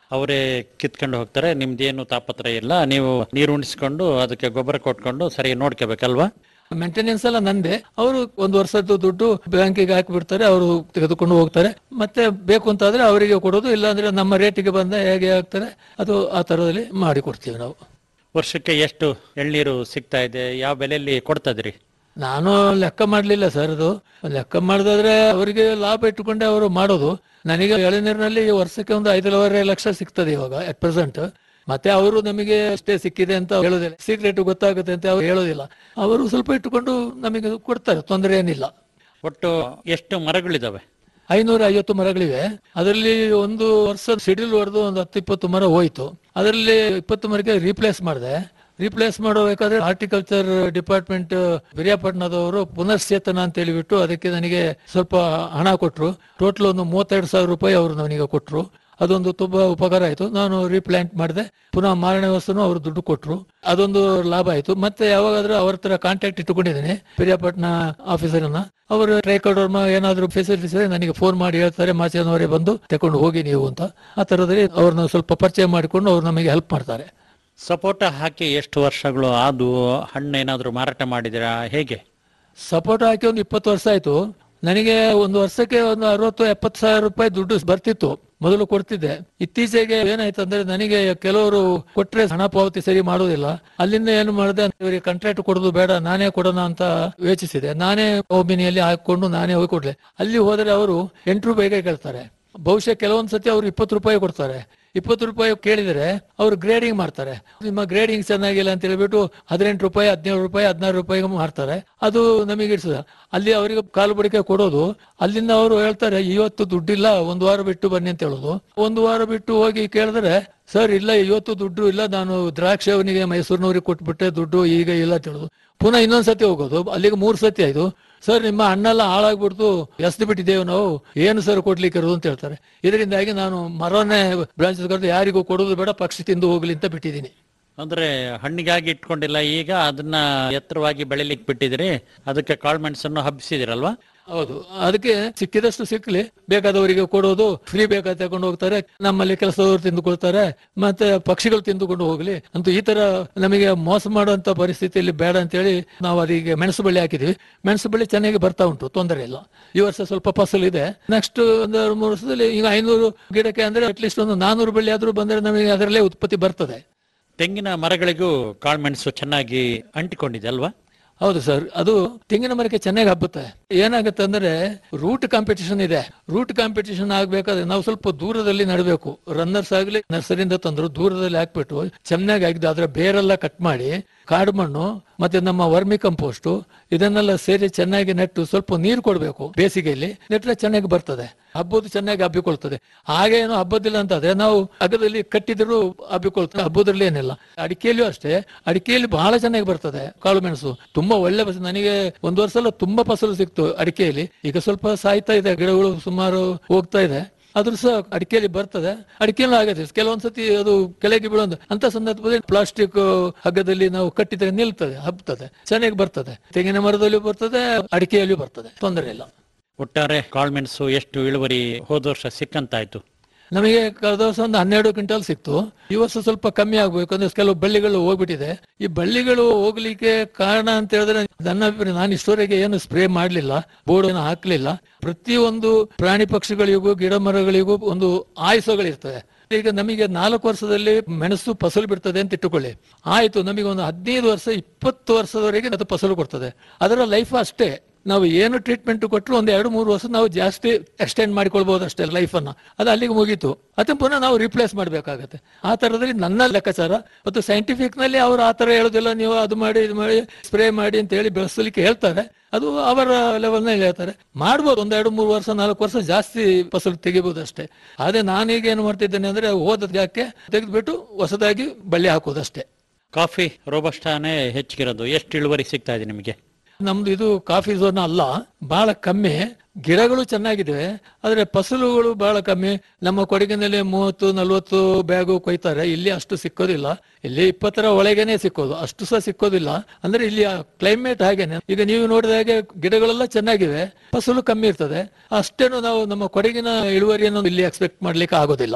[SPEAKER 2] ಅವರೇ ಕಿತ್ಕೊಂಡು ಹೋಗ್ತಾರೆ ನಿಮ್ದೇನು ತಾಪತ್ರ ಇಲ್ಲ ನೀವು ನೀರು ಉಣಿಸ್ಕೊಂಡು ಅದಕ್ಕೆ ಗೊಬ್ಬರ ಕೊಟ್ಕೊಂಡು ಸರಿ ನೋಡ್ಕೋಬೇಕಲ್ವಾ
[SPEAKER 3] ಮೇಂಟೆನೆನ್ಸ್ ಎಲ್ಲ ನಂದೆ ಅವರು ಒಂದು ವರ್ಷದ್ದು ದುಡ್ಡು ಬ್ಯಾಂಕಿಗೆ ಹಾಕಿಬಿಡ್ತಾರೆ ಅವರು ತೆಗೆದುಕೊಂಡು ಹೋಗ್ತಾರೆ ಮತ್ತೆ ಬೇಕು ಅಂತಾದ್ರೆ ಅವರಿಗೆ ಕೊಡೋದು ಇಲ್ಲಾಂದ್ರೆ ನಮ್ಮ ರೇಟಿಗೆ ಬಂದ ಹೇಗೆ ಆಗ್ತಾರೆ ಅದು ಆ ತರದಲ್ಲಿ ಮಾಡಿ ಕೊಡ್ತೀವಿ ನಾವು
[SPEAKER 2] ವರ್ಷಕ್ಕೆ ಎಷ್ಟು ಎಳ್ನೀರು ಸಿಗ್ತಾ ಇದೆ ಯಾವ ಬೆಲೆಯಲ್ಲಿ ಕೊಡ್ತಾ ಇದ್ರಿ
[SPEAKER 3] ನಾನು ಲೆಕ್ಕ ಮಾಡ್ಲಿಲ್ಲ ಸರ್ ಅದು ಲೆಕ್ಕ ಮಾಡಿದ್ರೆ ಅವರಿಗೆ ಲಾಭ ಇಟ್ಟುಕೊಂಡೆ ಅವರು ಮಾಡೋದು ನನಗೆ ಎಳನೀರಿನಲ್ಲಿ ವರ್ಷಕ್ಕೆ ಒಂದು ಐದೂವರೆ ಲಕ್ಷ ಸಿಗ್ತದೆ ಇವಾಗ ಅಟ್ ಪ್ರೆಸೆಂಟ್ ಮತ್ತೆ ಅವರು ನಮಗೆ ಅಷ್ಟೇ ಸಿಕ್ಕಿದೆ ಅಂತ ಹೇಳೋದಿಲ್ಲ ಸೀಕ್ರೆಟ್ ಗೊತ್ತಾಗುತ್ತೆ ಅಂತ ಅವ್ರು ಹೇಳೋದಿಲ್ಲ ಅವರು ಸ್ವಲ್ಪ ಇಟ್ಟುಕೊಂಡು ನಮಗೆ ಕೊಡ್ತಾರೆ ತೊಂದರೆ ಏನಿಲ್ಲ
[SPEAKER 2] ಒಟ್ಟು ಎಷ್ಟು ಮರಗಳಿದಾವೆ
[SPEAKER 3] ಐನೂರ ಐವತ್ತು ಮರಗಳಿವೆ ಅದರಲ್ಲಿ ಒಂದು ವರ್ಷ ಶೆಡ್ಯೂಲ್ ಹೊಡೆದು ಒಂದು ಹತ್ತು ಇಪ್ಪತ್ತು ಮರ ಹೋಯ್ತು ಅದರಲ್ಲಿ ಇಪ್ಪತ್ತು ಮರಕ್ಕೆ ರೀಪ್ಲೇಸ್ ಮಾಡಿದೆ ರೀಪ್ಲೇಸ್ ಮಾಡಬೇಕಾದ್ರೆ ಹಾರ್ಟಿಕಲ್ಚರ್ ಡಿಪಾರ್ಟ್ಮೆಂಟ್ ಬಿರಿಯಾಪಟ್ಟಣದವರು ಪುನಶ್ಚೇತನ ಅಂತ ಹೇಳಿಬಿಟ್ಟು ಅದಕ್ಕೆ ನನಗೆ ಸ್ವಲ್ಪ ಹಣ ಕೊಟ್ಟರು ಟೋಟಲ್ ಒಂದು ಮೂವತ್ತೆರಡು ಸಾವಿರ ರೂಪಾಯಿ ಅವರು ನನಗೆ ಕೊಟ್ಟರು ಅದೊಂದು ತುಂಬಾ ಉಪಕಾರ ಆಯ್ತು ನಾನು ರೀಪ್ಲಾಂಟ್ ಮಾಡಿದೆ ಪುನಃ ಮಾರನೇ ವರ್ಷನೂ ಅವರು ದುಡ್ಡು ಕೊಟ್ಟರು ಅದೊಂದು ಲಾಭ ಆಯ್ತು ಮತ್ತೆ ಯಾವಾಗಾದ್ರೂ ಅವ್ರ ಹತ್ರ ಕಾಂಟ್ಯಾಕ್ಟ್ ಇಟ್ಟುಕೊಂಡಿದ್ದೀನಿ ಪಿರಿಯಾಪಟ್ಟಣ ಆಫೀಸರ್ನ ಅವರು ಟ್ರೈಕೋಡರ್ಮ ಏನಾದ್ರು ಫೆಸಿಲಿಟೀಸ್ ನನಗೆ ಫೋನ್ ಮಾಡಿ ಹೇಳ್ತಾರೆ ಮಾಚನವರೇ ಬಂದು ತಕೊಂಡು ಹೋಗಿ ನೀವು ಅಂತ ಆ ತರದಲ್ಲಿ ಅವ್ರನ್ನ ಸ್ವಲ್ಪ ಪರಿಚಯ ಮಾಡಿಕೊಂಡು ಅವ್ರು ನಮಗೆ ಹೆಲ್ಪ್ ಮಾಡ್ತಾರೆ
[SPEAKER 2] ಸಪೋಟ ಹಾಕಿ ಎಷ್ಟು ವರ್ಷಗಳು ಆದು ಹಣ್ಣು ಏನಾದರೂ ಮಾರಾಟ ಮಾಡಿದಿರಾ ಹೇಗೆ
[SPEAKER 3] ಸಪೋರ್ಟ್ ಹಾಕಿ ಒಂದು ಇಪ್ಪತ್ತು ವರ್ಷ ಆಯ್ತು ನನಗೆ ಒಂದು ವರ್ಷಕ್ಕೆ ಒಂದು ಅರವತ್ತು ಎಪ್ಪತ್ತು ಸಾವಿರ ರೂಪಾಯಿ ದುಡ್ಡು ಬರ್ತಿತ್ತು ಮೊದಲು ಕೊಡ್ತಿದ್ದೆ ಇತ್ತೀಚೆಗೆ ಏನಾಯ್ತು ಅಂದ್ರೆ ನನಗೆ ಕೆಲವರು ಕೊಟ್ರೆ ಹಣ ಪಾವತಿ ಸರಿ ಮಾಡೋದಿಲ್ಲ ಅಲ್ಲಿಂದ ಏನು ಮಾಡಿದೆ ಇವರಿಗೆ ಕಾಂಟ್ರಾಕ್ಟ್ ಕೊಡೋದು ಬೇಡ ನಾನೇ ಕೊಡೋಣ ಅಂತ ಯೋಚಿಸಿದೆ ನಾನೇ ಒಬಿನಿಯಲ್ಲಿ ಹಾಕೊಂಡು ನಾನೇ ಹೋಗಿ ಕೊಡ್ಲೆ ಅಲ್ಲಿ ಹೋದ್ರೆ ಅವರು ಎಂಟು ರೂಪಾಯಿಗೆ ಕೇಳ್ತಾರೆ ಬಹುಶಃ ಕೆಲವೊಂದ್ ಸತಿ ಅವ್ರು ಇಪ್ಪತ್ತು ರೂಪಾಯಿ ಕೊಡ್ತಾರೆ ಇಪ್ಪತ್ತು ರೂಪಾಯಿ ಕೇಳಿದರೆ ಅವರು ಗ್ರೇಡಿಂಗ್ ಮಾಡ್ತಾರೆ ನಿಮ್ಮ ಗ್ರೇಡಿಂಗ್ ಚೆನ್ನಾಗಿಲ್ಲ ಅಂತ ಹೇಳ್ಬಿಟ್ಟು ಹದಿನೆಂಟು ರೂಪಾಯಿ ಹದಿನೇಳು ರೂಪಾಯಿ ಹದಿನಾರು ರೂಪಾಯಿಗೆ ಮಾಡ್ತಾರೆ ಅದು ನಮಗೆ ಇಡ್ಸದ ಅಲ್ಲಿ ಅವರಿಗೆ ಕಾಲು ಬಡಿಕೆ ಕೊಡೋದು ಅಲ್ಲಿಂದ ಅವರು ಹೇಳ್ತಾರೆ ಇವತ್ತು ದುಡ್ಡಿಲ್ಲ ಒಂದು ವಾರ ಬಿಟ್ಟು ಬನ್ನಿ ಅಂತ ಹೇಳೋದು ಒಂದು ವಾರ ಬಿಟ್ಟು ಹೋಗಿ ಕೇಳಿದ್ರೆ ಸರ್ ಇಲ್ಲ ಇವತ್ತು ದುಡ್ಡು ಇಲ್ಲ ನಾನು ದ್ರಾಕ್ಷಿ ಅವನಿಗೆ ಮೈಸೂರಿನವ್ರಿಗೆ ಕೊಟ್ಬಿಟ್ಟೆ ದುಡ್ಡು ಈಗ ಇಲ್ಲ ಅಂತ ಹೇಳೋದು ಪುನಃ ಇನ್ನೊಂದ್ ಸತಿ ಹೋಗೋದು ಅಲ್ಲಿಗೆ ಮೂರ್ ಸತಿ ಆಯ್ತು ಸರ್ ನಿಮ್ಮ ಹಣ್ಣೆಲ್ಲ ಹಾಳಾಗ್ಬಿಡ್ತು ಎಸ್ದು ಬಿಟ್ಟಿದ್ದೇವೆ ನಾವು ಏನು ಸರ್ ಕೊಡ್ಲಿಕ್ಕೆ ಇರೋದು ಅಂತ ಹೇಳ್ತಾರೆ ಇದರಿಂದಾಗಿ ನಾನು ಮರನೇ ಬ್ರಾಂಚಸ್ ಕರೆದು ಯಾರಿಗೂ ಕೊಡೋದು ಬೇಡ ಪಕ್ಷಿ ತಿಂದು ಹೋಗ್ಲಿ ಅಂತ ಬಿಟ್ಟಿದ್ದೀನಿ
[SPEAKER 2] ಅಂದ್ರೆ ಹಣ್ಣಿಗಾಗಿ ಇಟ್ಕೊಂಡಿಲ್ಲ ಈಗ ಅದನ್ನ ಎತ್ತರವಾಗಿ ಬೆಳಿಲಿಕ್ಕೆ ಬಿಟ್ಟಿದ್ರಿ ಅದಕ್ಕೆ ಕಾಳ್ಮೆಣಸನ್ನು ಹಬ್ಬಿಸಿದಿರಲ್ವಾ
[SPEAKER 3] ಹೌದು ಅದಕ್ಕೆ ಸಿಕ್ಕಿದಷ್ಟು ಸಿಕ್ಲಿ ಬೇಕಾದವರಿಗೆ ಕೊಡೋದು ಫ್ರೀ ಬೇಕಾದ ತಗೊಂಡು ಹೋಗ್ತಾರೆ ನಮ್ಮಲ್ಲಿ ಕೆಲಸದವರು ತಿಂದುಕೊಳ್ತಾರೆ ಮತ್ತೆ ಪಕ್ಷಿಗಳು ತಿಂದುಕೊಂಡು ಹೋಗ್ಲಿ ಅಂತೂ ಈ ತರ ನಮಗೆ ಮೋಸ ಮಾಡುವಂತ ಪರಿಸ್ಥಿತಿಯಲ್ಲಿ ಬೇಡ ಅಂತೇಳಿ ನಾವು ಅದೀಗ ಮೆಣಸು ಬಳ್ಳಿ ಹಾಕಿದ್ವಿ ಮೆಣಸು ಬಳ್ಳಿ ಚೆನ್ನಾಗಿ ಬರ್ತಾ ಉಂಟು ತೊಂದರೆ ಇಲ್ಲ ಈ ವರ್ಷ ಸ್ವಲ್ಪ ಫಸಲು ಇದೆ ನೆಕ್ಸ್ಟ್ ಒಂದು ಎರಡು ಮೂರು ವರ್ಷದಲ್ಲಿ ಈಗ ಐನೂರು ಗಿಡಕ್ಕೆ ಅಂದ್ರೆ ಅಟ್ಲೀಸ್ಟ್ ಒಂದು ನಾನೂರು ಬಳ್ಳಿ ಆದ್ರೂ ಬಂದ್ರೆ ನಮಗೆ ಅದರಲ್ಲೇ ಉತ್ಪತ್ತಿ ಬರ್ತದೆ
[SPEAKER 2] ತೆಂಗಿನ ಮರಗಳಿಗೂ ಕಾಳ್ಮೆಣಸು ಚೆನ್ನಾಗಿ ಅಂಟಿಕೊಂಡಿದೆ ಅಲ್ವಾ
[SPEAKER 3] ಹೌದು ಸರ್ ಅದು ತೆಂಗಿನ ಮರಕ್ಕೆ ಚೆನ್ನಾಗಿ ಹಬ್ಬುತ್ತೆ ಏನಾಗುತ್ತೆ ಅಂದ್ರೆ ರೂಟ್ ಕಾಂಪಿಟಿಷನ್ ಇದೆ ರೂಟ್ ಕಾಂಪಿಟಿಷನ್ ಆಗ್ಬೇಕಾದ್ರೆ ನಾವು ಸ್ವಲ್ಪ ದೂರದಲ್ಲಿ ನಡಬೇಕು ರನ್ನರ್ಸ್ ಆಗ್ಲಿ ನರ್ಸರಿಯಿಂದ ತಂದ್ರು ದೂರದಲ್ಲಿ ಹಾಕ್ಬಿಟ್ಟು ಚೆನ್ನಾಗಿ ಆಗಿದ್ದು ಅದರ ಬೇರೆಲ್ಲ ಕಟ್ ಮಾಡಿ ಕಾಡು ಮಣ್ಣು ಮತ್ತೆ ನಮ್ಮ ವರ್ಮಿ ಕಂಪೋಸ್ಟ್ ಇದನ್ನೆಲ್ಲ ಸೇರಿ ಚೆನ್ನಾಗಿ ನೆಟ್ಟು ಸ್ವಲ್ಪ ನೀರು ಕೊಡಬೇಕು ಬೇಸಿಗೆಯಲ್ಲಿ ನೆಟ್ರೆ ಚೆನ್ನಾಗಿ ಬರ್ತದೆ ಹಬ್ಬದು ಚೆನ್ನಾಗಿ ಹಬ್ಬಿಕೊಳ್ತದೆ ಹಾಗೇನು ಹಬ್ಬದಿಲ್ಲ ಅಂತಾದ್ರೆ ನಾವು ಅಗದಲ್ಲಿ ಕಟ್ಟಿದ್ರು ಹಬ್ಬಿಕೊಳ್ತದೆ ಹಬ್ಬದ್ರಲ್ಲಿ ಏನಿಲ್ಲ ಅಡಿಕೆಯಲ್ಲೂ ಅಷ್ಟೇ ಅಡಿಕೆಯಲ್ಲಿ ಬಹಳ ಚೆನ್ನಾಗಿ ಬರ್ತದೆ ಕಾಳು ಮೆಣಸು ತುಂಬಾ ಒಳ್ಳೆ ಫಸಲು ನನಗೆ ಒಂದು ವರ್ಷ ಎಲ್ಲ ತುಂಬಾ ಫಸಲು ಸಿಕ್ತು ಅಡಿಕೆಯಲ್ಲಿ ಈಗ ಸ್ವಲ್ಪ ಸಾಯ್ತಾ ಇದೆ ಗಿಡಗಳು ಸುಮಾರು ಹೋಗ್ತಾ ಇದೆ ಆದ್ರೂ ಸಹ ಅಡಿಕೆಯಲ್ಲಿ ಬರ್ತದೆ ಅಡಿಕೆಯಲ್ಲೂ ಆಗತ್ತೆ ಕೆಲವೊಂದ್ಸತಿ ಅದು ಕೆಳಗೆ ಬೀಳೋದು ಅಂತ ಸಂದರ್ಭದಲ್ಲಿ ಪ್ಲಾಸ್ಟಿಕ್ ಹಗ್ಗದಲ್ಲಿ ನಾವು ಕಟ್ಟಿದ್ರೆ ನಿಲ್ತದೆ ಹಬ್ತದೆ ಚೆನ್ನಾಗಿ ಬರ್ತದೆ ತೆಂಗಿನ ಮರದಲ್ಲಿಯೂ ಬರ್ತದೆ ಅಡಿಕೆಯಲ್ಲಿಯೂ ಬರ್ತದೆ ತೊಂದರೆ ಇಲ್ಲ
[SPEAKER 2] ಒಟ್ಟಾರೆ ಕಾಳ್ಮೆಣಸು ಎಷ್ಟು ಇಳುವರಿ ಹೋದ ವರ್ಷ ಸಿಕ್ಕಂತಾಯ್ತು
[SPEAKER 3] ನಮಗೆ ಕಳೆದ ವರ್ಷ ಒಂದು ಹನ್ನೆರಡು ಕ್ವಿಂಟಲ್ ಸಿಕ್ತು ಈ ವರ್ಷ ಸ್ವಲ್ಪ ಕಮ್ಮಿ ಆಗ್ಬೇಕು ಅಂದ್ರೆ ಕೆಲವು ಬಳ್ಳಿಗಳು ಹೋಗ್ಬಿಟ್ಟಿದೆ ಈ ಬಳ್ಳಿಗಳು ಹೋಗ್ಲಿಕ್ಕೆ ಕಾರಣ ಅಂತ ಹೇಳಿದ್ರೆ ನನ್ನ ಅಭಿಪ್ರಾಯ ನಾನು ಇಷ್ಟವರೆಗೆ ಏನು ಸ್ಪ್ರೇ ಮಾಡ್ಲಿಲ್ಲ ಬೋರ್ಡ್ ಏನು ಹಾಕ್ಲಿಲ್ಲ ಪ್ರತಿಯೊಂದು ಪ್ರಾಣಿ ಪಕ್ಷಿಗಳಿಗೂ ಗಿಡ ಮರಗಳಿಗೂ ಒಂದು ಆಯುಸಗಳಿರ್ತದೆ ಈಗ ನಮಗೆ ನಾಲ್ಕು ವರ್ಷದಲ್ಲಿ ಮೆಣಸು ಫಸಲು ಬಿಡ್ತದೆ ಅಂತ ಇಟ್ಟುಕೊಳ್ಳಿ ಆಯ್ತು ನಮಗೆ ಒಂದು ಹದಿನೈದು ವರ್ಷ ಇಪ್ಪತ್ತು ವರ್ಷದವರೆಗೆ ಅದು ಫಸಲು ಕೊಡ್ತದೆ ಅದರ ಲೈಫ್ ಅಷ್ಟೇ ನಾವು ಏನು ಟ್ರೀಟ್ಮೆಂಟ್ ಕೊಟ್ಟರು ಒಂದು ಎರಡು ಮೂರು ವರ್ಷ ನಾವು ಜಾಸ್ತಿ ಎಕ್ಸ್ಟೆಂಡ್ ಮಾಡ್ಕೊಳ್ಬಹುದು ಅಷ್ಟೇ ಲೈಫ್ ಅನ್ನ ಅದು ಅಲ್ಲಿಗೆ ಮುಗೀತು ಅದನ್ನ ಪುನಃ ನಾವು ರಿಪ್ಲೇಸ್ ಮಾಡಬೇಕಾಗತ್ತೆ ಆ ತರದಲ್ಲಿ ನನ್ನ ಲೆಕ್ಕಾಚಾರ ಮತ್ತು ಸೈಂಟಿಫಿಕ್ ನಲ್ಲಿ ಅವರು ಆ ತರ ಹೇಳೋದಿಲ್ಲ ನೀವು ಅದು ಮಾಡಿ ಇದು ಮಾಡಿ ಸ್ಪ್ರೇ ಮಾಡಿ ಅಂತ ಹೇಳಿ ಬೆಳೆಸಲಿಕ್ಕೆ ಹೇಳ್ತಾರೆ ಅದು ಅವರ ಲೆವೆಲ್ ನಲ್ಲಿ ಹೇಳ್ತಾರೆ ಮಾಡ್ಬೋದು ಒಂದ್ ಎರಡು ಮೂರು ವರ್ಷ ನಾಲ್ಕು ವರ್ಷ ಜಾಸ್ತಿ ಫಸಲು ತೆಗಿಬಹುದು ಅಷ್ಟೇ ಆದ್ರೆ ನಾನೀಗ ಏನು ಮಾಡ್ತಿದ್ದೇನೆ ಅಂದ್ರೆ ಹೋದ ಜಾಗಕ್ಕೆ ತೆಗೆದ್ಬಿಟ್ಟು ಹೊಸದಾಗಿ ಬಳ್ಳಿ ಹಾಕೋದಷ್ಟೇ
[SPEAKER 2] ಕಾಫಿ ರೋಬಸ್ಟಾನೇ ಹೆಚ್ಚಿಗಿರೋದು ಎಷ್ಟು ಇಳುವರಿ ಸಿಗ್ತಾ ಇದೆ ನಿಮಗೆ
[SPEAKER 3] ನಮ್ದು ಇದು ಕಾಫಿ ಝೋನ್ ಅಲ್ಲ ಬಹಳ ಕಮ್ಮಿ ಗಿಡಗಳು ಚೆನ್ನಾಗಿದೆ ಆದ್ರೆ ಫಸಲುಗಳು ಬಹಳ ಕಮ್ಮಿ ನಮ್ಮ ಕೊಡಗಿನಲ್ಲಿ ಮೂವತ್ತು ನಲ್ವತ್ತು ಬ್ಯಾಗು ಕೊಯ್ತಾರೆ ಇಲ್ಲಿ ಅಷ್ಟು ಸಿಕ್ಕೋದಿಲ್ಲ ಇಲ್ಲಿ ಇಪ್ಪತ್ತರ ಒಳಗೇನೆ ಸಿಕ್ಕೋದು ಅಷ್ಟು ಸಹ ಸಿಕ್ಕೋದಿಲ್ಲ ಅಂದ್ರೆ ಇಲ್ಲಿ ಕ್ಲೈಮೇಟ್ ಹಾಗೇನೆ ಈಗ ನೀವು ನೋಡಿದ ಹಾಗೆ ಗಿಡಗಳೆಲ್ಲ ಚೆನ್ನಾಗಿವೆ ಫಸಲು ಕಮ್ಮಿ ಇರ್ತದೆ ಅಷ್ಟೇನು ನಾವು ನಮ್ಮ ಕೊಡಗಿನ ಇಳುವರಿಯನ್ನು ಇಲ್ಲಿ ಎಕ್ಸ್ಪೆಕ್ಟ್ ಮಾಡ್ಲಿಕ್ಕೆ ಆಗೋದಿಲ್ಲ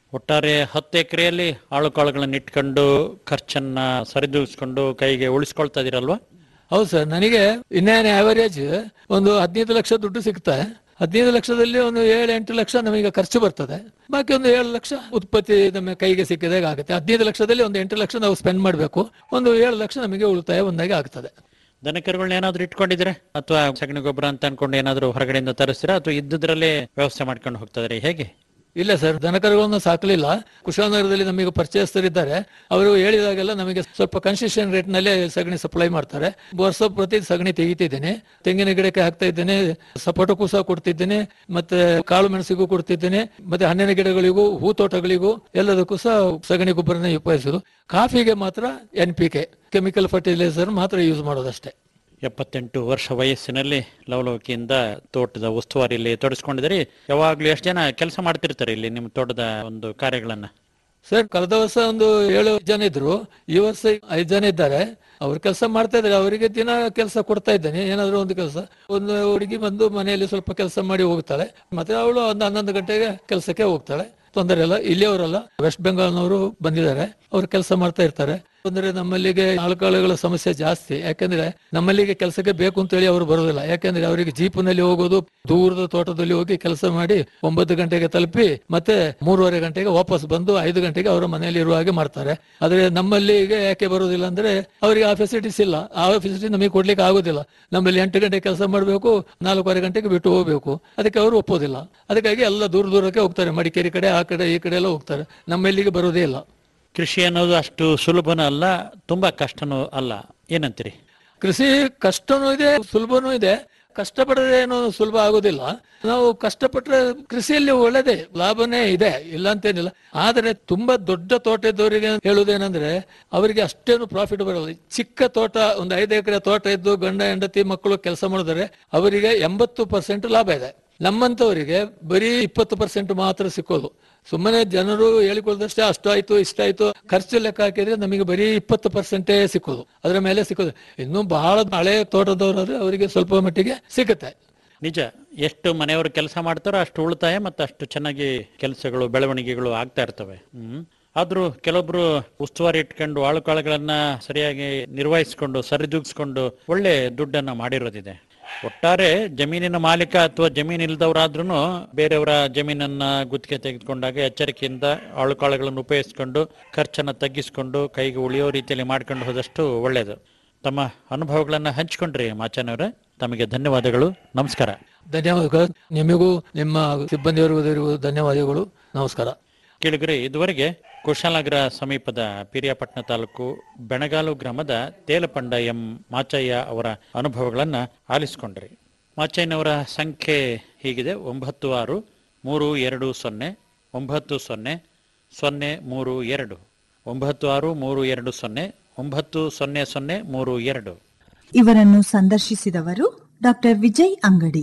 [SPEAKER 2] ಒಟ್ಟಾರೆ ಹತ್ತು ಎಕರೆಯಲ್ಲಿ ಆಳು ಕಾಳುಗಳನ್ನು ಇಟ್ಕೊಂಡು ಖರ್ಚನ್ನ ಸರಿದೂಗಿಸ್ಕೊಂಡು ಕೈಗೆ ಉಳಿಸ್ಕೊಳ್ತಾ ಇದೀರಲ್ವಾ
[SPEAKER 3] ಹೌದು ಸರ್ ನನಗೆ ಇನ್ನೇನು ಆವರೇಜ್ ಒಂದು ಹದಿನೈದು ಲಕ್ಷ ದುಡ್ಡು ಸಿಗ್ತಾ ಹದಿನೈದು ಲಕ್ಷದಲ್ಲಿ ಒಂದು ಏಳು ಎಂಟು ಲಕ್ಷ ನಮಗೆ ಖರ್ಚು ಬರ್ತದೆ ಬಾಕಿ ಒಂದು ಏಳು ಲಕ್ಷ ಉತ್ಪತ್ತಿ ನಮ್ಮ ಕೈಗೆ ಸಿಕ್ಕಿದಾಗ ಆಗುತ್ತೆ ಹದಿನೈದು ಲಕ್ಷದಲ್ಲಿ ಒಂದು ಎಂಟು ಲಕ್ಷ ನಾವು ಸ್ಪೆಂಡ್ ಮಾಡಬೇಕು ಒಂದು ಏಳು ಲಕ್ಷ ನಮಗೆ ಉಳಿತಾಯ ಒಂದಾಗಿ ಆಗ್ತದೆ
[SPEAKER 2] ದನಕರುಗಳನ್ನ ಏನಾದ್ರು ಇಟ್ಕೊಂಡಿದ್ರೆ ಅಥವಾ ಸಗಣಿ ಗೊಬ್ಬರ ಅಂತ ಅನ್ಕೊಂಡು ಏನಾದ್ರು ಹೊರಗಡೆಯಿಂದ ತರಿಸ್ತೀರಾ ಅಥವಾ ಇದ್ದುದ್ರಲ್ಲೇ ವ್ಯವಸ್ಥೆ ಮಾಡ್ಕೊಂಡು ಹೋಗ್ತದ್ರಿ ಹೇಗೆ
[SPEAKER 3] ಇಲ್ಲ ಸರ್ ದನಕರುಗಳನ್ನು ಸಾಕಲಿಲ್ಲ ಕುಶಾಲನಗರದಲ್ಲಿ ನಮಗೆ ಪರಿಚಯಸ್ಥರಿದ್ದಾರೆ ಅವರು ಹೇಳಿದಾಗೆಲ್ಲ ನಮಗೆ ಸ್ವಲ್ಪ ಕನ್ಸೆಷನ್ ರೇಟ್ ನಲ್ಲೇ ಸಗಣಿ ಸಪ್ಲೈ ಮಾಡ್ತಾರೆ ವರ್ಷ ಪ್ರತಿ ಸಗಣಿ ತೆಗಿತಿದ್ದೇನೆ ತೆಂಗಿನ ಗಿಡಕ್ಕೆ ಹಾಕ್ತಾ ಇದ್ದೇನೆ ಸಪೋಟಕ್ಕೂ ಸಹ ಕೊಡ್ತಿದ್ದೇನೆ ಮತ್ತೆ ಕಾಳು ಮೆಣಸಿಗೂ ಕೊಡ್ತಿದ್ದೇನೆ ಮತ್ತೆ ಹಣ್ಣಿನ ಗಿಡಗಳಿಗೂ ಹೂ ತೋಟಗಳಿಗೂ ಎಲ್ಲದಕ್ಕೂ ಸಹ ಸಗಣಿ ಗೊಬ್ಬರನ ಉಪಯೋಗಿಸೋದು ಕಾಫಿಗೆ ಮಾತ್ರ N P K chemical fertilizer ಮಾತ್ರ ಯೂಸ್ ಮಾಡೋದಷ್ಟೇ
[SPEAKER 2] ಎಪ್ಪತ್ತೆಂಟು ವರ್ಷ ವಯಸ್ಸಿನಲ್ಲಿ ಲವಲವಿಕೆಯಿಂದ ತೋಟದ ಉಸ್ತುವಾರಿಯಲ್ಲಿ ತೊಡಸ್ಕೊಂಡಿದ್ದೀರಿ ಯಾವಾಗ್ಲೂ ಎಷ್ಟು ಜನ ಕೆಲಸ ಮಾಡ್ತಿರ್ತಾರೆ ಇಲ್ಲಿ ನಿಮ್ಮ ತೋಟದ ಒಂದು ಕಾರ್ಯಗಳನ್ನ
[SPEAKER 3] ಸರ್ ಕಳೆದ ವರ್ಷ ಒಂದು ಏಳು ಜನ ಇದ್ರು ಈ ವರ್ಷ ಐದು ಜನ ಇದ್ದಾರೆ ಅವ್ರು ಕೆಲಸ ಮಾಡ್ತಾ ಇದ್ದಾರೆ ಅವರಿಗೆ ದಿನ ಕೆಲಸ ಕೊಡ್ತಾ ಇದ್ದೇನೆ ಏನಾದ್ರು ಒಂದು ಕೆಲಸ ಒಂದು ಹುಡುಗಿ ಬಂದು ಮನೆಯಲ್ಲಿ ಸ್ವಲ್ಪ ಕೆಲಸ ಮಾಡಿ ಹೋಗ್ತಾಳೆ ಮತ್ತೆ ಅವಳು ಒಂದು ಹನ್ನೊಂದು ಗಂಟೆಗೆ ಕೆಲಸಕ್ಕೆ ಹೋಗ್ತಾಳೆ ತೊಂದರೆ ಇಲ್ಲ ಇಲ್ಲಿಯವರಲ್ಲ ವೆಸ್ಟ್ ಬೆಂಗಾಲ್ನವರು ಬಂದಿದ್ದಾರೆ ಅವ್ರು ಕೆಲಸ ಮಾಡ್ತಾ ಇರ್ತಾರೆ ಅಂದ್ರೆ ನಮ್ಮಲ್ಲಿಗೆ ಆಳುಕಾಳುಗಳ ಸಮಸ್ಯೆ ಜಾಸ್ತಿ ಯಾಕಂದ್ರೆ ನಮ್ಮಲ್ಲಿಗೆ ಕೆಲಸಕ್ಕೆ ಬೇಕು ಅಂತ ಹೇಳಿ ಅವರು ಬರೋದಿಲ್ಲ ಯಾಕಂದ್ರೆ ಅವರಿಗೆ ಜೀಪಿನಲ್ಲಿ ಹೋಗೋದು ದೂರದ ತೋಟದಲ್ಲಿ ಹೋಗಿ ಕೆಲಸ ಮಾಡಿ ಒಂಬತ್ತು ಗಂಟೆಗೆ ತಲುಪಿ ಮತ್ತೆ ಮೂರುವರೆ ಗಂಟೆಗೆ ವಾಪಸ್ ಬಂದು ಐದು ಗಂಟೆಗೆ ಅವರ ಮನೆಯಲ್ಲಿ ಇರುವ ಹಾಗೆ ಮಾಡ್ತಾರೆ ಆದ್ರೆ ನಮ್ಮಲ್ಲಿಗೆ ಯಾಕೆ ಬರೋದಿಲ್ಲ ಅಂದ್ರೆ ಅವರಿಗೆ ಆ ಫೆಸಿಲಿಟೀಸ್ ಇಲ್ಲ ಆ ಫೆಸಿಲಿಟಿ ನಮಗೆ ಕೊಡ್ಲಿಕ್ಕೆ ಆಗೋದಿಲ್ಲ ನಮ್ಮಲ್ಲಿ ಎಂಟು ಗಂಟೆ ಕೆಲಸ ಮಾಡಬೇಕು ನಾಲ್ಕೂವರೆ ಗಂಟೆಗೆ ಬಿಟ್ಟು ಹೋಗ್ಬೇಕು ಅದಕ್ಕೆ ಅವರು ಒಪ್ಪೋದಿಲ್ಲ ಅದಕ್ಕಾಗಿ ಎಲ್ಲ ದೂರ ದೂರಕ್ಕೆ ಹೋಗ್ತಾರೆ ಮಡಿಕೇರಿ ಕಡೆ ಆ ಕಡೆ ಈ ಕಡೆ ಎಲ್ಲ ಹೋಗ್ತಾರೆ ನಮ್ಮಲ್ಲಿಗೆ ಬರೋದೇ ಇಲ್ಲ
[SPEAKER 2] ಕೃಷಿ ಅನ್ನೋದು ಅಷ್ಟು ಸುಲಭನೂ ಅಲ್ಲ ತುಂಬಾ ಕಷ್ಟನೂ ಅಲ್ಲ ಏನಂತೀರಿ
[SPEAKER 3] ಕೃಷಿ ಕಷ್ಟನೂ ಇದೆ ಸುಲಭನೂ ಇದೆ ಕಷ್ಟಪಡದೆ ಏನು ಸುಲಭ ಆಗೋದಿಲ್ಲ ನಾವು ಕಷ್ಟಪಟ್ರೆ ಕೃಷಿಯಲ್ಲಿ ಒಳ್ಳೇದೇ ಲಾಭನೇ ಇದೆ ಇಲ್ಲ ಅಂತೇನಿಲ್ಲ ಆದರೆ ತುಂಬಾ ದೊಡ್ಡ ತೋಟದವರಿಗೆ ಹೇಳುವುದೇನಂದ್ರೆ ಅವರಿಗೆ ಅಷ್ಟೇನು ಪ್ರಾಫಿಟ್ ಬರಲ್ಲ ಚಿಕ್ಕ ತೋಟ ಒಂದು ಐದು ಎಕರೆ ತೋಟ ಇದ್ದು ಗಂಡ ಹೆಂಡತಿ ಮಕ್ಕಳು ಕೆಲಸ ಮಾಡಿದರೆ ಅವರಿಗೆ ಎಂಬತ್ತು ಪರ್ಸೆಂಟ್ ಲಾಭ ಇದೆ ನಮ್ಮಂತವರಿಗೆ ಬರೀ ಇಪ್ಪತ್ತು ಪರ್ಸೆಂಟ್ ಮಾತ್ರ ಸಿಕ್ಕೋದು ಸುಮ್ಮನೆ ಜನರು ಹೇಳಿಕೊಳ್ಳದಷ್ಟೇ ಅಷ್ಟು ಆಯ್ತು ಇಷ್ಟ ಆಯ್ತು ಖರ್ಚು ಲೆಕ್ಕ ಹಾಕಿದ್ರೆ ನಮಗೆ ಬರೀ ಇಪ್ಪತ್ತು ಪರ್ಸೆಂಟೇ ಸಿಕ್ಕೋದು ಅದರ ಮೇಲೆ ಸಿಕ್ಕೋದು ಇನ್ನು ಬಹಳ ಹಳೆ ತೋಟದವರಾದ್ರೆ ಅವರಿಗೆ ಸ್ವಲ್ಪ ಮಟ್ಟಿಗೆ ಸಿಗುತ್ತೆ
[SPEAKER 2] ನಿಜ ಎಷ್ಟು ಮನೆಯವರು ಕೆಲಸ ಮಾಡ್ತಾರೋ ಅಷ್ಟು ಉಳಿತಾಯ ಮತ್ತು ಅಷ್ಟು ಚೆನ್ನಾಗಿ ಕೆಲಸಗಳು ಬೆಳವಣಿಗೆಗಳು ಆಗ್ತಾ ಇರ್ತವೆ ಹ್ಮ್ ಆದ್ರೂ ಕೆಲವೊಬ್ರು ಉಸ್ತುವಾರಿ ಇಟ್ಕೊಂಡು ಆಳುಕಾಳುಗಳನ್ನ ಸರಿಯಾಗಿ ನಿರ್ವಹಿಸಿಕೊಂಡು ಸರಿದೂಗಿಸ್ಕೊಂಡು ಒಳ್ಳೆ ದುಡ್ಡನ್ನ ಮಾಡಿರೋದಿದೆ ಒಟ್ಟಾರೆ ಜಮೀನಿನ ಮಾಲೀಕ ಅಥವಾ ಜಮೀನ್ ಇಲ್ದವರಾದ್ರೂ ಬೇರೆಯವರ ಜಮೀನನ್ನ ಗುತ್ತಿಗೆ ತೆಗೆದುಕೊಂಡಾಗ ಎಚ್ಚರಿಕೆಯಿಂದ ಆಳುಕಾಳುಗಳನ್ನು ಉಪಯೋಗಿಸ್ಕೊಂಡು ಖರ್ಚನ್ನ ತಗ್ಗಿಸ್ಕೊಂಡು ಕೈಗೆ ಉಳಿಯೋ ರೀತಿಯಲ್ಲಿ ಮಾಡ್ಕೊಂಡು ಹೋದಷ್ಟು ಒಳ್ಳೆಯದು ತಮ್ಮ ಅನುಭವಗಳನ್ನ ಹಂಚಿಕೊಂಡ್ರಿ ಮಾಚಾನವರೇ ತಮಗೆ ಧನ್ಯವಾದಗಳು ನಮಸ್ಕಾರ
[SPEAKER 3] ಧನ್ಯವಾದಗಳು ನಿಮಗೂ ನಿಮ್ಮ ಸಿಬ್ಬಂದಿಯವರಿಗೂ ಧನ್ಯವಾದಗಳು ನಮಸ್ಕಾರ
[SPEAKER 2] ಕೇಳಿದ್ರೆ ಇದುವರೆಗೆ ಕುಶಾಲನಗರ ಸಮೀಪದ ಪಿರಿಯಾಪಟ್ಟಣ ತಾಲೂಕು ಬೆಣಗಾಲು ಗ್ರಾಮದ ತೇಲಪಂಡ ಎಂ ಮಾಚಯ್ಯ ಅವರ ಅನುಭವಗಳನ್ನ ಆಲಿಸಿಕೊಂಡ್ರಿ ಮಾಚಯ್ಯನವರ ಸಂಖ್ಯೆ ಹೀಗಿದೆ ಒಂಬತ್ತು ಆರು ಮೂರು ಎರಡು ಸೊನ್ನೆ ಒಂಬತ್ತು ಸೊನ್ನೆ ಸೊನ್ನೆ ಮೂರು ಎರಡು ಒಂಬತ್ತು ಆರು ಮೂರು ಎರಡು ಸೊನ್ನೆ ಒಂಬತ್ತು ಸೊನ್ನೆ ಸೊನ್ನೆ ಮೂರು ಎರಡು
[SPEAKER 4] ಇವರನ್ನು ಸಂದರ್ಶಿಸಿದವರು ಡಾಕ್ಟರ್ ವಿಜಯ್ ಅಂಗಡಿ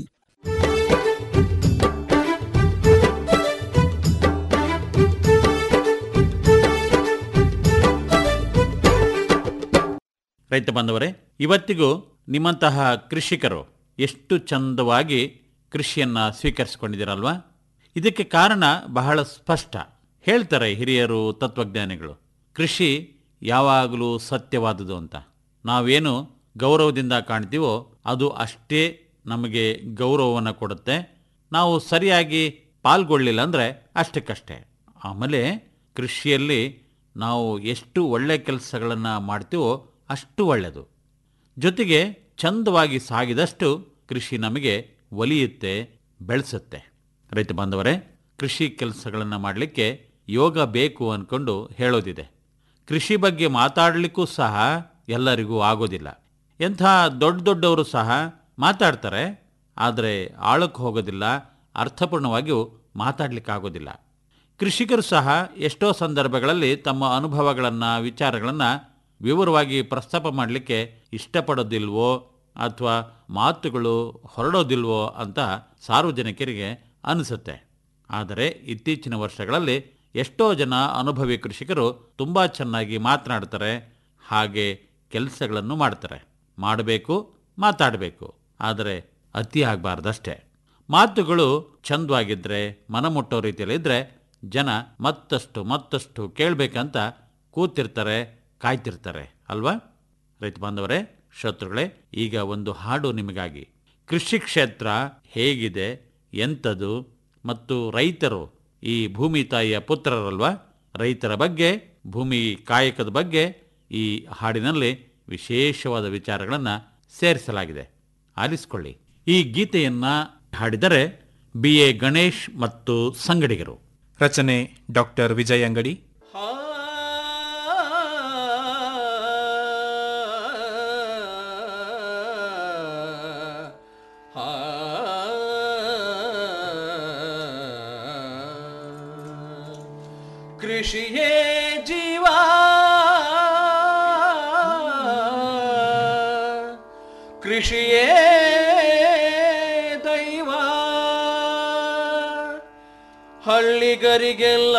[SPEAKER 2] ರೈತ ಬಾಂಧವರೇ ಇವತ್ತಿಗೂ ನಿಮ್ಮಂತಹ ಕೃಷಿಕರು ಎಷ್ಟು ಚಂದವಾಗಿ ಕೃಷಿಯನ್ನ ಸ್ವೀಕರಿಸಿಕೊಂಡಿದ್ದೀರಲ್ವಾ ಇದಕ್ಕೆ ಕಾರಣ ಬಹಳ ಸ್ಪಷ್ಟ ಹೇಳ್ತಾರೆ ಹಿರಿಯರು ತತ್ವಜ್ಞಾನಿಗಳು ಕೃಷಿ ಯಾವಾಗಲೂ ಸತ್ಯವಾದುದು ಅಂತ ನಾವೇನು ಗೌರವದಿಂದ ಕಾಣ್ತೀವೋ ಅದು ಅಷ್ಟೇ ನಮಗೆ ಗೌರವವನ್ನು ಕೊಡುತ್ತೆ ನಾವು ಸರಿಯಾಗಿ ಪಾಲ್ಗೊಳ್ಳಿಲ್ಲ ಅಂದರೆ ಅಷ್ಟಕ್ಕಷ್ಟೇ ಆಮೇಲೆ ಕೃಷಿಯಲ್ಲಿ ನಾವು ಎಷ್ಟು ಒಳ್ಳೆಯ ಕೆಲಸಗಳನ್ನು ಮಾಡ್ತೀವೋ ಅಷ್ಟು ಒಳ್ಳೆಯದು ಜೊತೆಗೆ ಚಂದವಾಗಿ ಸಾಗಿದಷ್ಟು ಕೃಷಿ ನಮಗೆ ಒಲಿಯುತ್ತೆ ಬೆಳೆಸುತ್ತೆ ರೈತ ಬಾಂಧವರೇ ಕೃಷಿ ಕೆಲಸಗಳನ್ನು ಮಾಡಲಿಕ್ಕೆ ಯೋಗ ಬೇಕು ಅಂದ್ಕೊಂಡು ಹೇಳೋದಿದೆ ಕೃಷಿ ಬಗ್ಗೆ ಮಾತಾಡಲಿಕ್ಕೂ ಸಹ ಎಲ್ಲರಿಗೂ ಆಗೋದಿಲ್ಲ ಎಂಥ ದೊಡ್ಡ ದೊಡ್ಡವರು ಸಹ ಮಾತಾಡ್ತಾರೆ ಆದರೆ ಆಳಕ್ಕೆ ಹೋಗೋದಿಲ್ಲ ಅರ್ಥಪೂರ್ಣವಾಗಿಯೂ ಮಾತಾಡಲಿಕ್ಕಾಗೋದಿಲ್ಲ ಕೃಷಿಕರು ಸಹ ಎಷ್ಟೋ ಸಂದರ್ಭಗಳಲ್ಲಿ ತಮ್ಮ ಅನುಭವಗಳನ್ನು ವಿಚಾರಗಳನ್ನು ವಿವರವಾಗಿ ಪ್ರಸ್ತಾಪ ಮಾಡಲಿಕ್ಕೆ ಇಷ್ಟಪಡೋದಿಲ್ವೋ ಅಥವಾ ಮಾತುಗಳು ಹೊರಡೋದಿಲ್ವೋ ಅಂತ ಸಾರ್ವಜನಿಕರಿಗೆ ಅನಿಸುತ್ತೆ ಆದರೆ ಇತ್ತೀಚಿನ ವರ್ಷಗಳಲ್ಲಿ ಎಷ್ಟೋ ಜನ ಅನುಭವಿ ಕೃಷಿಕರು ತುಂಬ ಚೆನ್ನಾಗಿ ಮಾತನಾಡ್ತಾರೆ ಹಾಗೆ ಕೆಲಸಗಳನ್ನು ಮಾಡ್ತಾರೆ ಮಾಡಬೇಕು ಮಾತಾಡಬೇಕು ಆದರೆ ಅತಿ ಆಗಬಾರ್ದಷ್ಟೇ ಮಾತುಗಳು ಚಂದವಾಗಿದ್ದರೆ ಮನಮುಟ್ಟೋ ರೀತಿಯಲ್ಲಿದ್ದರೆ
[SPEAKER 5] ಜನ ಮತ್ತಷ್ಟು ಮತ್ತಷ್ಟು ಕೇಳಬೇಕಂತ ಕೂತಿರ್ತಾರೆ ಕಾಯ್ತಿರ್ತಾರೆ ಅಲ್ವಾ ರೈತ ಬಾಂಧವರೇ ಶ್ರೋತೃಗಳೇ ಈಗ ಒಂದು ಹಾಡು ನಿಮಗಾಗಿ ಕೃಷಿ ಕ್ಷೇತ್ರ ಹೇಗಿದೆ ಎಂಥದು ಮತ್ತು ರೈತರು ಈ ಭೂಮಿ ತಾಯಿಯ ಪುತ್ರರಲ್ವಾ ರೈತರ ಬಗ್ಗೆ ಭೂಮಿ ಕಾಯಕದ ಬಗ್ಗೆ ಈ ಹಾಡಿನಲ್ಲಿ ವಿಶೇಷವಾದ ವಿಚಾರಗಳನ್ನು ಸೇರಿಸಲಾಗಿದೆ ಆಲಿಸಿಕೊಳ್ಳಿ ಈ ಗೀತೆಯನ್ನ ಹಾಡಿದರೆ ಬಿ ಎ ಗಣೇಶ್ ಮತ್ತು ಸಂಗಡಿಗರು
[SPEAKER 6] ರಚನೆ ಡಾಕ್ಟರ್ ವಿಜಯ್ ಅಂಗಡಿ
[SPEAKER 7] ಕೃಷಿಯೇ ಜೀವ ಕೃಷಿಯೇ ದೈವ ಹಳ್ಳಿಗರಿಗೆಲ್ಲ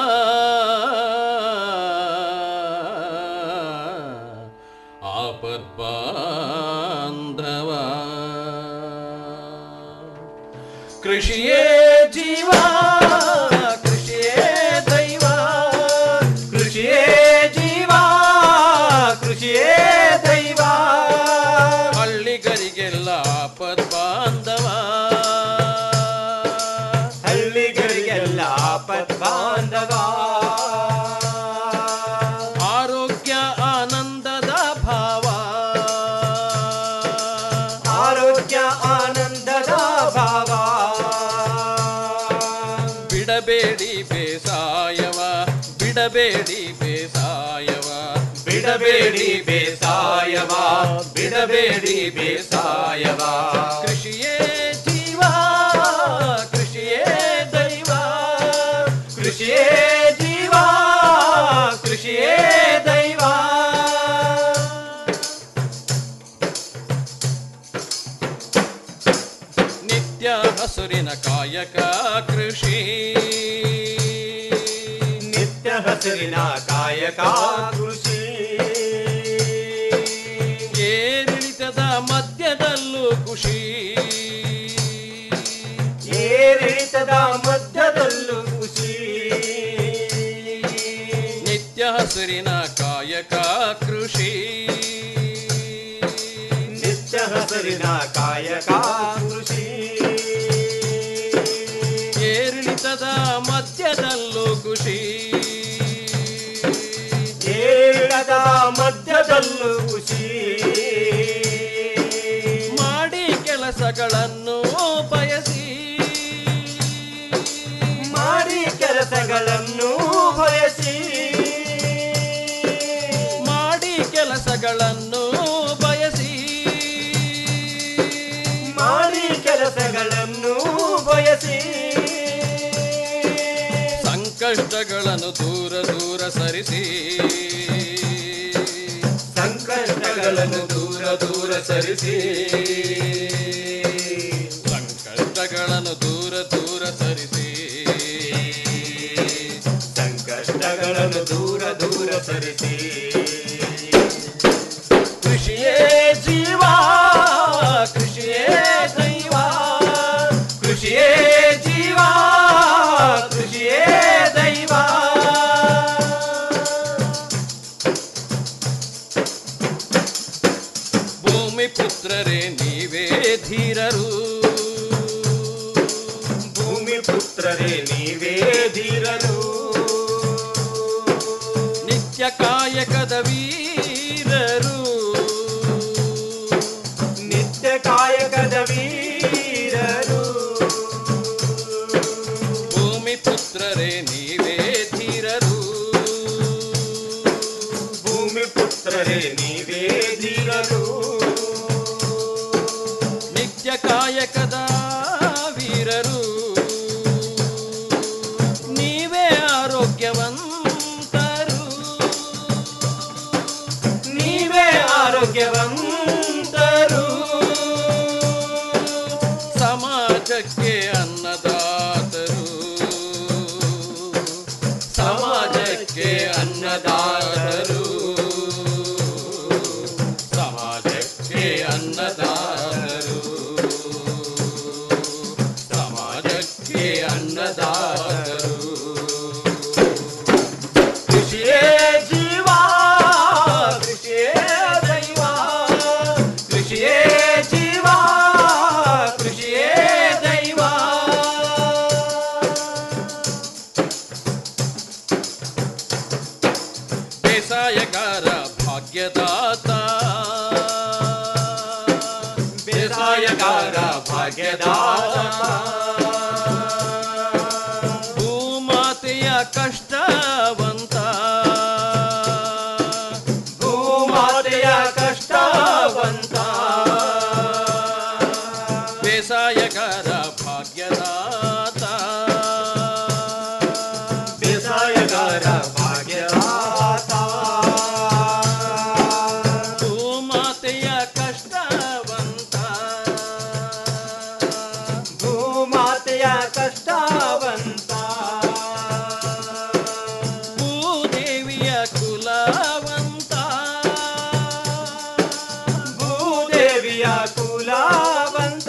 [SPEAKER 7] ಆಪದ್ ಬಾಂಧವ ಕೃಷಿಯೇ ಜೀವ ಕೃಷಿಯೇ ದೈವ ಕೃಷಿಯೇ ಜೀವ ಕೃಷಿಯೇ ದೈವ ಹಳ್ಳಿಗರಿಗೆಲ್ಲ ಆಪದ್ ಬಾಂಧವ ಹಳ್ಳಿಗರಿಗೆಲ್ಲ ಆಪದ್ ಬಾಂಧವ ಆರೋಗ್ಯ ಆನಂದದ ಭಾವ ಆರೋಗ್ಯ ಆನಂದದ ಭಾವ ಬಿಡಬೇಡಿ ಬೇಸಾಯವ ಬಿಡಬೇಡಿ ಬೇಸಾಯವ ಬಿಡಬೇಡಿ ಬೇಸಾಯವ ಬಿಡಬೇಡಿ ಬೇಸಾಯವ ಕೃಷಿಯೇ ಜೀವ ಕೃಷಿಯೇ ದೈವ ಕೃಷಿಯೇ ಜೀವ ಕೃಷಿಯೇ ದೈವ ನಿತ್ಯ ಹಸುರಿನ ಕಾಯಕ ಕೃಷಿ ನಿತ್ಯ ಹಸುರಿನ ಕಾಯಕ ಕೃಷಿ ಏರಿಳಿತದ ಮಧ್ಯದಲ್ಲೂ ಖುಷಿ ಏರಿಳಿತದ ಮಧ್ಯದಲ್ಲೂ ಖುಷಿ ನಿತ್ಯ ಹಸುರಿನ ಕಾಯಕ ಕೃಷಿ ನಿತ್ಯ ಹಸುರಿನ ಕಾಯಕ ಕೃಷಿ ಏರಿಳಿತದ ಮಧ್ಯದಲ್ಲೂ ಖುಷಿ ಏರಿಳಿತದ ಮಧ್ಯದಲ್ಲೂ ಖುಷಿ ಮಾಡಿ ಕೆಲಸಗಳನ್ನು ಬಯಸಿ ಮಾಡಿ ಕೆಲಸಗಳನ್ನು ಬಯಸಿ ಮಾಡಿ ಕೆಲಸಗಳನ್ನು ಬಯಸಿ ಮಾಡಿ ಕೆಲಸಗಳನ್ನು ಬಯಸಿ ಸಂಕಷ್ಟಗಳನ್ನು ದೂರ ದೂರ ಸರಿಸಿ ಸಂಕಷ್ಟಗಳನ್ನು ದೂರ ದೂರ ಸರಿಸಿ ಸಂಕಷ್ಟಗಳನ್ನು ದೂರ ದೂರ ಸರಿಸಿ ಸಂಕಷ್ಟಗಳನ್ನು ದೂರ ದೂರ ಸರಿಸಿ ಕೃಷಿಯೇ ಜೀವ ಕೃಷಿಯೇ ದೈವ ಕೃಷಿಯೇ ಜೀವ ಕೃಷಿಯೇ ದೈವ ಭೂಮಿ ಪುತ್ರರೇ ನೀವೇ ಧೀರರು ಭೂಮಿ ಪುತ್ರರೇ ನೀವೇ ಧೀರರು ನಿತ್ಯ ಕಾಯಕದ ವೀರರು ನಿತ್ಯ ಕಾಯಕದ ವೀರರು ಭೂಮಿ ಪುತ್ರರೇ ನೀವೇ ಧೀರರು ಭೂಮಿ ಪುತ್ರರೇ ನೀವೇ ಧೀರರು ನಿತ್ಯ ಕಾಯಕದ ವೀರರು ನೀವೇ ಆರೋಗ್ಯವಂತರು ನೀವೇ ಆರೋಗ್ಯವಂತರು ಸಮಾಜಕ್ಕೆ ಅನ್ನದಾತರು ಸಮಾಜಕ್ಕೆ ಅನ್ನದಾತರು ಸಮಾಜಕ್ಕೆ ಅನ್ನದಾತರು ಸಮಾಜಕ್ಕೆ ಅನ್ನದಾತರು ಬೇಸಾಯಗಾರ ಭಾಗ್ಯದಾತ ಬೇಸಾಯಗಾರ ಭಾಗ್ಯದಾತ ಭೂಮಾತೆಯ ಕಷ್ಟವಂತ ಭೂಮಾತೆಯ ಕಷ್ಟವಂತ ಬೇಸಾಯಗಾರ ಭಾಗ್ಯದಾತ ಬೇಸಾಯಗಾರ ಭಾಗ್ಯದಾತ ಭೂಮಾತೆಯ ಕಷ್ಟವಂತ ಭೂಮಾತೆಯ ಕಷ್ಟವಂತ ಭೂದೇವಿಯ ಕುಲವಂತ ಭೂದೇವಿಯ ಕುಲವಂತ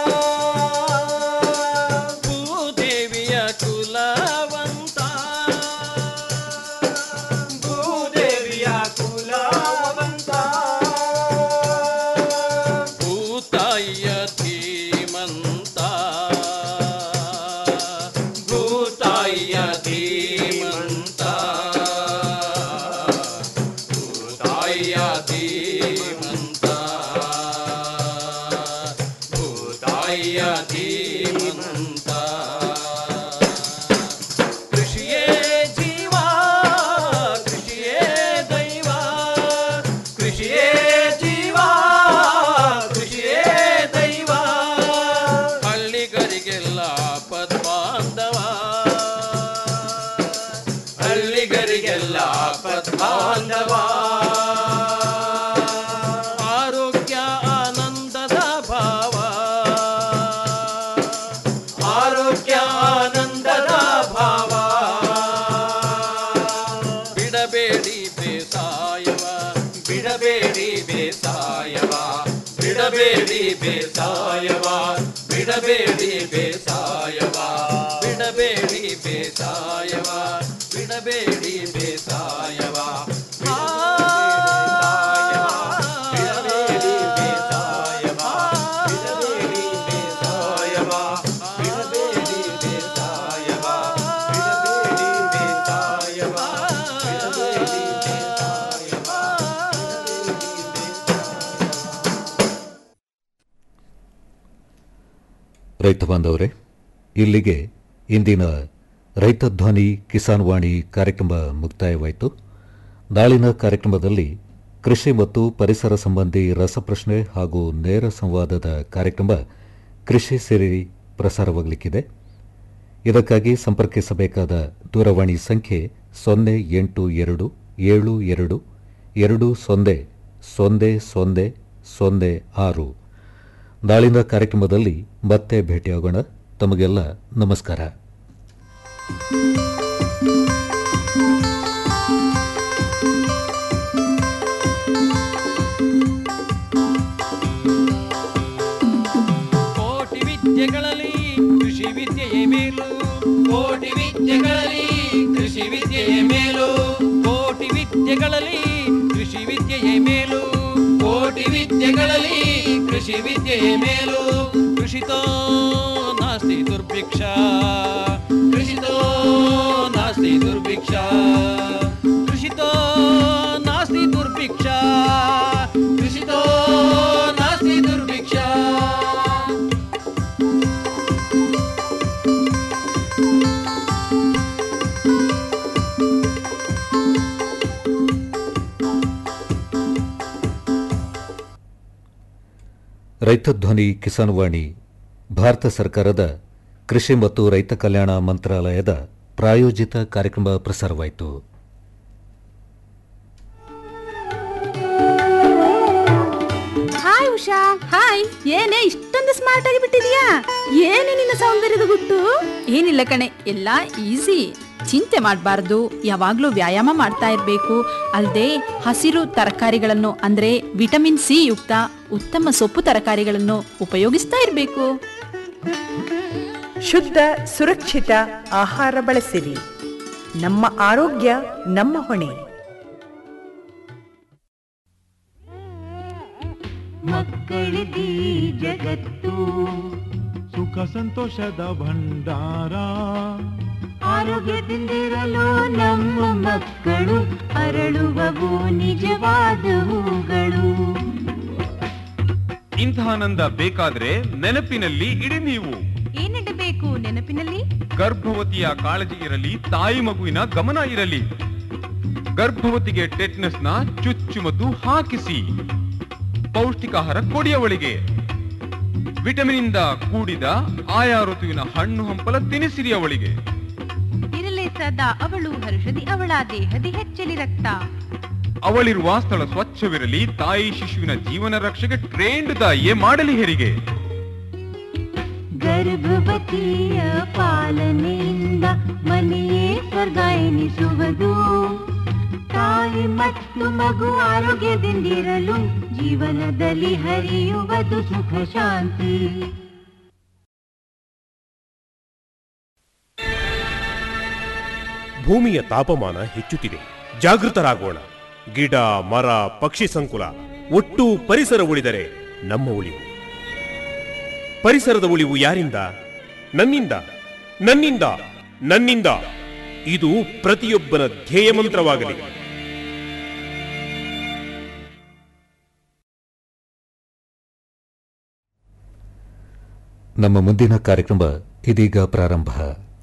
[SPEAKER 7] ಭೂದೇವಿಯ ಕುಲವಂತ ಭೂದೇವಿಯ ಕುಲವಂತ ಭೂತಾಯಿಯ ಧೀಮಂತ ಭೂತಾಯಿಯ ಧೀಮಂತ ಭೂತಾಯಿಯ ಧೀಮಂತ ಭೂತಾಯಿಯ ಧೀಮಂತ ಕೃಷಿಯೇ ಜೀವ ಕೃಷಿಯೇ ದೈವ ಕೃಷಿಯೇ ಜೀವ ಕೃಷಿಯೇ ದೈವ ಹಳ್ಳಿಗರಿಗೆಲ್ಲ ಪದ್ಮಾಂಧವ ಹಳ್ಳಿಗರಿಗೆಲ್ಲ ಪದ್ಮಾಂಧವ ಆರೋಗ್ಯ ಆನಂದದ ಭಾವ ಆರೋಗ್ಯ ಆನಂದದ ಭಾವ ಬಿಡಬೇಡಿ ಬೇಸಾಯವ ಬಿಡಬೇಡಿ ಬೇಸಾಯವ ಬಿಡಬೇಡಿ ಬೇಸಾಯವ ಬಿಡಬೇಡಿ ಬೇಸಾಯವ ಬಿಡಬೇಡಿ ಬೇಸಾಯವ ಬಿಡಬೇಡಿ ಬೇಸಾಯವ ಬಿಡಬೇಡಿ ಬೇಸಾಯವ ಬಿಡಬೇಡಿ ಬೇಸಾಯವ ಬಿಡಬೇಡಿ ಬೇಸಾಯವ ಬಿಡಬೇಡಿ ಬೇಸಾಯವ ಬಿಡಬೇಡಿ ಬೇಸಾಯವ
[SPEAKER 1] ರೈತ ಬಾಂಧವರೇ ಇಲ್ಲಿಗೆ ಇಂದಿನ ರೈತ ಧ್ವನಿ ಕಿಸಾನ್ ವಾಣಿ ಕಾರ್ಯಕ್ರಮ ಮುಕ್ತಾಯವಾಯಿತು ನಾಳಿನ ಕಾರ್ಯಕ್ರಮದಲ್ಲಿ ಕೃಷಿ ಮತ್ತು ಪರಿಸರ ಸಂಬಂಧಿ ರಸಪ್ರಶ್ನೆ ಹಾಗೂ ನೇರ ಸಂವಾದದ ಕಾರ್ಯಕ್ರಮ ಕೃಷಿ ಸಿರಿ ಪ್ರಸಾರವಾಗಲಿಕ್ಕಿದೆ ಇದಕ್ಕಾಗಿ ಸಂಪರ್ಕಿಸಬೇಕಾದ ದೂರವಾಣಿ ಸಂಖ್ಯೆ ಸೊನ್ನೆ ಎಂಟು ಎರಡು ಏಳು ಎರಡು ಎರಡು ಸೊನ್ನೆ ಸೊನ್ನೆ ಸೊನ್ನೆ ಸೊನ್ನೆ ಆರು ನಾಳಿನ ಕಾರ್ಯಕ್ರಮದಲ್ಲಿ ಮತ್ತೆ ಭೇಟಿಯಾಗೋಣ ತಮಗೆಲ್ಲ ನಮಸ್ಕಾರ
[SPEAKER 7] ಕೋಟಿ ವಿದ್ಯೆಗಳಲ್ಲಿ ಕೃಷಿ ವಿದ್ಯೆಯೇ ಮೇಲು ಕೋಟಿ ವಿದ್ಯೆಗಳಲ್ಲಿ ಕೃಷಿ ವಿದ್ಯೆಯೇ ಮೇಲು ಕೋಟಿ ವಿದ್ಯೆಗಳಲ್ಲಿ ಕೃಷಿ ವಿದ್ಯೆಯೇ ಮೇಲು ಕೋಟಿ ವಿದ್ಯೆಗಳಲ್ಲಿ ಕೃಷಿ ವಿದ್ಯೆಯೇ ಮೇಲು ಕೃಷಿತೋ ನಾಸ್ತಿ ದುರ್ಭಿಕ್ಷ ಕೃಷಿತೋ ನಾಸ್ತಿ ದುರ್ಭಿಕ್ಷ ಕೃಷಿತೋ ನಾಸ್ತಿ ದುರ್ಭಿಕ್ಷ ಕೃಷಿತೋ ನಾಸ್ತಿ ದುರ್ಭಿಕ್ಷ
[SPEAKER 1] ರೈತ ಧ್ವನಿ ಕಿಸಾನ್ ವಾಣಿ ಭಾರತ ಸರ್ಕಾರದ ಕೃಷಿ ಮತ್ತು ರೈತ ಕಲ್ಯಾಣ ಮಂತ್ರಾಲಯದ ಪ್ರಾಯೋಜಿತ ಕಾರ್ಯಕ್ರಮ ಪ್ರಸಾರವಾಯಿತು
[SPEAKER 8] ಹಾಯ್ ಉಷಾ ಹಾಯ್ ಏನೇ ಇಷ್ಟೊಂದು ಸ್ಮಾರ್ಟ್ ಆಗಿ ಬಿಟ್ಟಿದ್ಯಾ ಏನು ನಿನ್ನ ಸೌಂದರ್ಯದ ಗುಟ್ಟು ಏನಿಲ್ಲ ಕಣೆ ಎಲ್ಲ ಈಸಿ ಚಿಂತೆ ಮಾಡಬಾರ್ದು ಯಾವಾಗ್ಲೂ ವ್ಯಾಯಾಮ ಮಾಡ್ತಾ ಇರ್ಬೇಕು ಅಲ್ಲದೆ ಹಸಿರು ತರಕಾರಿಗಳನ್ನು ಅಂದ್ರೆ ವಿಟಮಿನ್ ಸಿ ಯುಕ್ತ ಉತ್ತಮ ಸೊಪ್ಪು ತರಕಾರಿಗಳನ್ನು ಉಪಯೋಗಿಸ್ತಾ ಇರ್ಬೇಕು
[SPEAKER 9] ಶುದ್ಧ ಸುರಕ್ಷಿತ ಆಹಾರ ಬಳಸಿರಿ ನಮ್ಮ ಆರೋಗ್ಯ ನಮ್ಮ ಹೊಣೆ
[SPEAKER 10] ಮಕ್ಕಳಿಗೆ ಜಗತ್ತು ಸುಖ ಸಂತೋಷದ ಭಂಡಾರ ಆರೋಗ್ಯದಿಂದಿರಲು ನಮ್ಮ ಮಕ್ಕಳು ಅರಳುವವು ನಿಜವಾದ ಹೂಗಳು
[SPEAKER 11] ಇಂಥಾನಂದ ಬೇಕಾದ್ರೆ ನೆನಪಿನಲ್ಲಿ ಇಡಿ ನೀವು
[SPEAKER 8] ಏನಿಡಬೇಕು ನೆನಪಿನಲ್ಲಿ
[SPEAKER 11] ಗರ್ಭವತಿಯ ಕಾಳಜಿ ಇರಲಿ ತಾಯಿ ಮಗುವಿನ ಗಮನ ಇರಲಿ ಗರ್ಭವತಿಗೆ ಟೆಟ್ನಸ್ ನ ಚುಚ್ಚುಮದ್ದು ಹಾಕಿಸಿ ಪೌಷ್ಟಿಕಾಹಾರ ಕೊಡಿ ಅವಳಿಗೆ ವಿಟಮಿನ್ ಇಂದ ಕೂಡಿದ ಆಯಾ ಋತುವಿನ ಹಣ್ಣು ಹಂಪಲ ತಿನಿಸಿರಿ ಅವಳಿಗೆ
[SPEAKER 8] ಇರಲೇ ಸದಾ ಅವಳು ಹರ್ಷದಿ ಅವಳ ದೇಹದಿ ಹೆಚ್ಚಲಿ ರಕ್ತ
[SPEAKER 11] ಅವಳಿರುವ ಸ್ಥಳ ಸ್ವಚ್ಛವಿರಲಿ ತಾಯಿ ಶಿಶುವಿನ ಜೀವನ ರಕ್ಷೆಗೆ ಟ್ರೇಂಡ್ ತಾಯಿಯೇ ಮಾಡಲಿ ಹೆರಿಗೆ
[SPEAKER 10] ಗರ್ಭವತಿಯ ಪಾಲನೆಯಿಂದ ಮನೆಯೇ ಸ್ವರ್ಗ ಎನಿಸುವುದು ತಾಯಿ ಮತ್ತು ಮಗು ಆರೋಗ್ಯದಿಂದಿರಲು ಜೀವನದಲ್ಲಿ ಹರಿಯುವುದು ಸುಖ ಶಾಂತಿ
[SPEAKER 12] ಭೂಮಿಯ ತಾಪಮಾನ ಹೆಚ್ಚುತ್ತಿದೆ ಜಾಗೃತರಾಗೋಣ ಗಿಡ ಮರ ಪಕ್ಷಿ ಸಂಕುಲ ಒಟ್ಟು ಪರಿಸರ ಉಳಿದರೆ ನಮ್ಮ ಉಳಿವು ಪರಿಸರದ ಉಳಿವು ಯಾರಿಂದ ನನ್ನಿಂದ ನನ್ನಿಂದ ನನ್ನಿಂದ ಇದು ಪ್ರತಿಯೊಬ್ಬನ ಧ್ಯೇಯ ಮಂತ್ರವಾಗಲಿ
[SPEAKER 1] ನಮ್ಮ ಮುಂದಿನ ಕಾರ್ಯಕ್ರಮ ಇದೀಗ ಪ್ರಾರಂಭ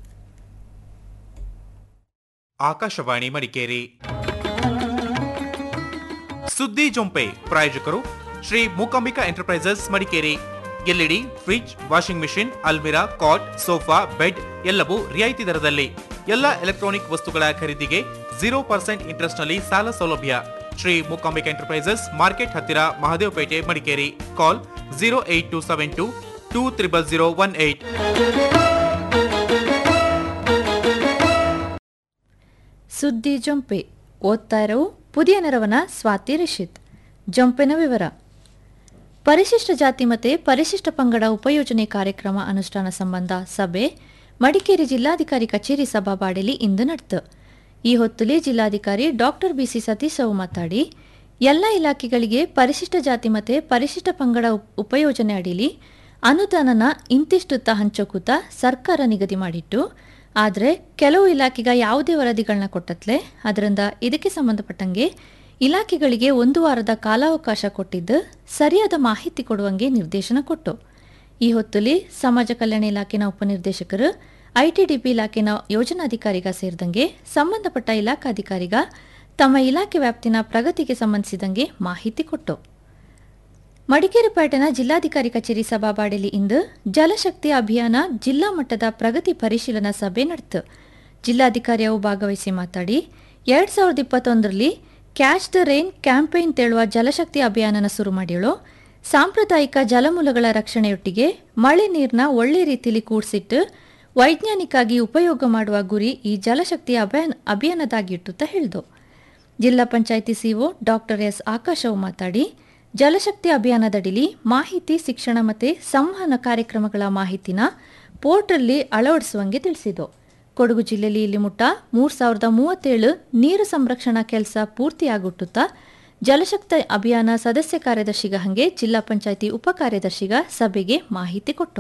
[SPEAKER 6] ಆಕಾಶವಾಣಿ ಮಡಿಕೇರಿ ಸುದ್ದಿ ಜೊಂಪೆ ಪ್ರಾಯೋಜಕರು Shri Mookambika enterprises Madikeri LED fridge washing machine ಅಲ್ಮಿರಾ ಕಾಟ್ ಸೋಫಾ ಬೆಡ್ ಎಲ್ಲವೂ ರಿಯಾಯಿತಿ ದರದಲ್ಲಿ ಎಲ್ಲ ಎಲೆಕ್ಟ್ರಾನಿಕ್ ವಸ್ತುಗಳ ಖರೀದಿಗೆ ಜೀರೋ ಪರ್ಸೆಂಟ್ ಇಂಟ್ರೆಸ್ಟ್ ನಲ್ಲಿ ಸಾಲ ಸೌಲಭ್ಯ ಶ್ರೀ ಮೂಕಾಂಬಿಕಾ ಎಂಟರ್ಪ್ರೈಸಸ್ ಮಾರ್ಕೆಟ್ ಹತ್ತಿರ Mahadevpet Madikeri call zero eight two seven two two triple zero one eight
[SPEAKER 13] ಸುದ್ದಿ ಜೊಂಪೆ ಓದ್ತಾ ಇರೋ ಪುದಿಯ ನೆರವನ ಸ್ವಾತಿ ರಿಷಿತ್ ಜೊಂಪೆನ ವಿವರ ಪರಿಶಿಷ್ಟ ಜಾತಿ ಮತ್ತೆ ಪರಿಶಿಷ್ಟ ಪಂಗಡ ಉಪಯೋಜನೆ ಕಾರ್ಯಕ್ರಮ ಅನುಷ್ಠಾನ ಸಂಬಂಧ ಸಭೆ ಮಡಿಕೇರಿ ಜಿಲ್ಲಾಧಿಕಾರಿ ಕಚೇರಿ ಸಭಾಬಾಡಿಲಿ ಇಂದು ನಡೆತು ಈ ಹೊತ್ತುಲಿ ಜಿಲ್ಲಾಧಿಕಾರಿ ಡಾಕ್ಟರ್ ಬಿಸಿ ಸತೀಶ್ ಅವು ಮಾತಾಡಿ ಎಲ್ಲ ಇಲಾಖೆಗಳಿಗೆ ಪರಿಶಿಷ್ಟ ಜಾತಿ ಮತ್ತೆ ಪರಿಶಿಷ್ಟ ಪಂಗಡ ಉಪ್- ಉಪಯೋಜನೆ ಅಡಿಲಿ ಅನುದಾನನ ಇಂತಿಷ್ಟುತ್ತ ಹಂಚೋಕೂತ ಸರ್ಕಾರ ನಿಗದಿ ಮಾಡಿಟ್ಟು ಆದರೆ ಕೆಲವು ಇಲಾಖೆಗ ಯಾವುದೇ ವರದಿಗಳನ್ನ ಕೊಟ್ಟತ್ಲೆ ಅದರಿಂದ ಇದಕ್ಕೆ ಸಂಬಂಧಪಟ್ಟಂಗೆ ಇಲಾಖೆಗಳಿಗೆ ಒಂದು ವಾರದ ಕಾಲಾವಕಾಶ ಕೊಟ್ಟಿದ್ದು ಸರಿಯಾದ ಮಾಹಿತಿ ಕೊಡುವಂಗೆ ನಿರ್ದೇಶನ ಕೊಟ್ಟು ಈ ಹೊತ್ತುಲಿ ಸಮಾಜ ಕಲ್ಯಾಣ ಇಲಾಖೆನ ಉಪನಿರ್ದೇಶಕರು ಐಟಿಡಿಪಿ ಇಲಾಖೆನ ಯೋಜನಾಧಿಕಾರಿಗ ಸೇರಿದಂಗೆ ಸಂಬಂಧಪಟ್ಟ ಇಲಾಖಾಧಿಕಾರಿಗ ತಮ್ಮ ಇಲಾಖೆ ವ್ಯಾಪ್ತಿನ ಪ್ರಗತಿಗೆ ಸಂಬಂಧಿಸಿದಂಗೆ ಮಾಹಿತಿ ಕೊಟ್ಟು ಮಡಿಕೇರಿ ಪೇಟೆನ ಜಿಲ್ಲಾಧಿಕಾರಿ ಕಚೇರಿ ಸಭಾಬಾಡಿಲಿ ಇಂದು ಜಲಶಕ್ತಿ ಅಭಿಯಾನ ಜಿಲ್ಲಾ ಮಟ್ಟದ ಪ್ರಗತಿ ಪರಿಶೀಲನಾ ಸಭೆ ನಡೆತು ಜಿಲ್ಲಾಧಿಕಾರಿ ಅವು ಭಾಗವಹಿಸಿ ಮಾತಾಡಿ ಎರಡ್ ಸಾವಿರದ ಇಪ್ಪತ್ತೊಂದರಲ್ಲಿ ಕ್ಯಾಚ್ ದ ರೈನ್ ಕ್ಯಾಂಪೇನ್ ತೇಳುವ ಜಲಶಕ್ತಿ ಅಭಿಯಾನನ ಶುರು ಮಾಡಿಯಳು ಸಾಂಪ್ರದಾಯಿಕ ಜಲಮೂಲಗಳ ರಕ್ಷಣೆಯೊಟ್ಟಿಗೆ ಮಳೆ ನೀರನ್ನ ಒಳ್ಳೆ ರೀತಿಯಲ್ಲಿ ಕೂಡಿಸಿಟ್ಟು ವೈಜ್ಞಾನಿಕಾಗಿ ಉಪಯೋಗ ಮಾಡುವ ಗುರಿ ಈ ಜಲಶಕ್ತಿ ಅಭಿಯಾನ ಅಭಿಯಾನದಾಗಿಟ್ಟು ಹೇಳಿದು ಜಿಲ್ಲಾ ಪಂಚಾಯಿತಿ ಸಿಒ ಡಾಕ್ಟರ್ ಎಸ್ ಆಕಾಶವು ಮಾತಾಡಿ ಜಲಶಕ್ತಿ ಅಭಿಯಾನದಡಿಲಿ ಮಾಹಿತಿ ಶಿಕ್ಷಣ ಮತ್ತು ಸಂವಹನ ಕಾರ್ಯಕ್ರಮಗಳ ಮಾಹಿತಿನ ಪೋರ್ಟಲ್ಲಿ ಅಳವಡಿಸುವಂಗೆ ತಿಳಿಸಿತು ಕೊಡಗು ಜಿಲ್ಲೆಯಲ್ಲಿ ಇಲ್ಲಿ ಮುಟ್ಟ ಮೂರು ಸಾವಿರದ ಮೂವತ್ತೇಳು ನೀರು ಸಂರಕ್ಷಣಾ ಕೆಲಸ ಪೂರ್ತಿಯಾಗುಟ್ಟುತ್ತಾ ಜಲಶಕ್ತಿ ಅಭಿಯಾನ ಸದಸ್ಯ ಕಾರ್ಯದರ್ಶಿಗ ಹಂಗೆ ಜಿಲ್ಲಾ ಪಂಚಾಯಿತಿ ಉಪ ಕಾರ್ಯದರ್ಶಿಗ ಸಭೆಗೆ ಮಾಹಿತಿ ಕೊಟ್ಟು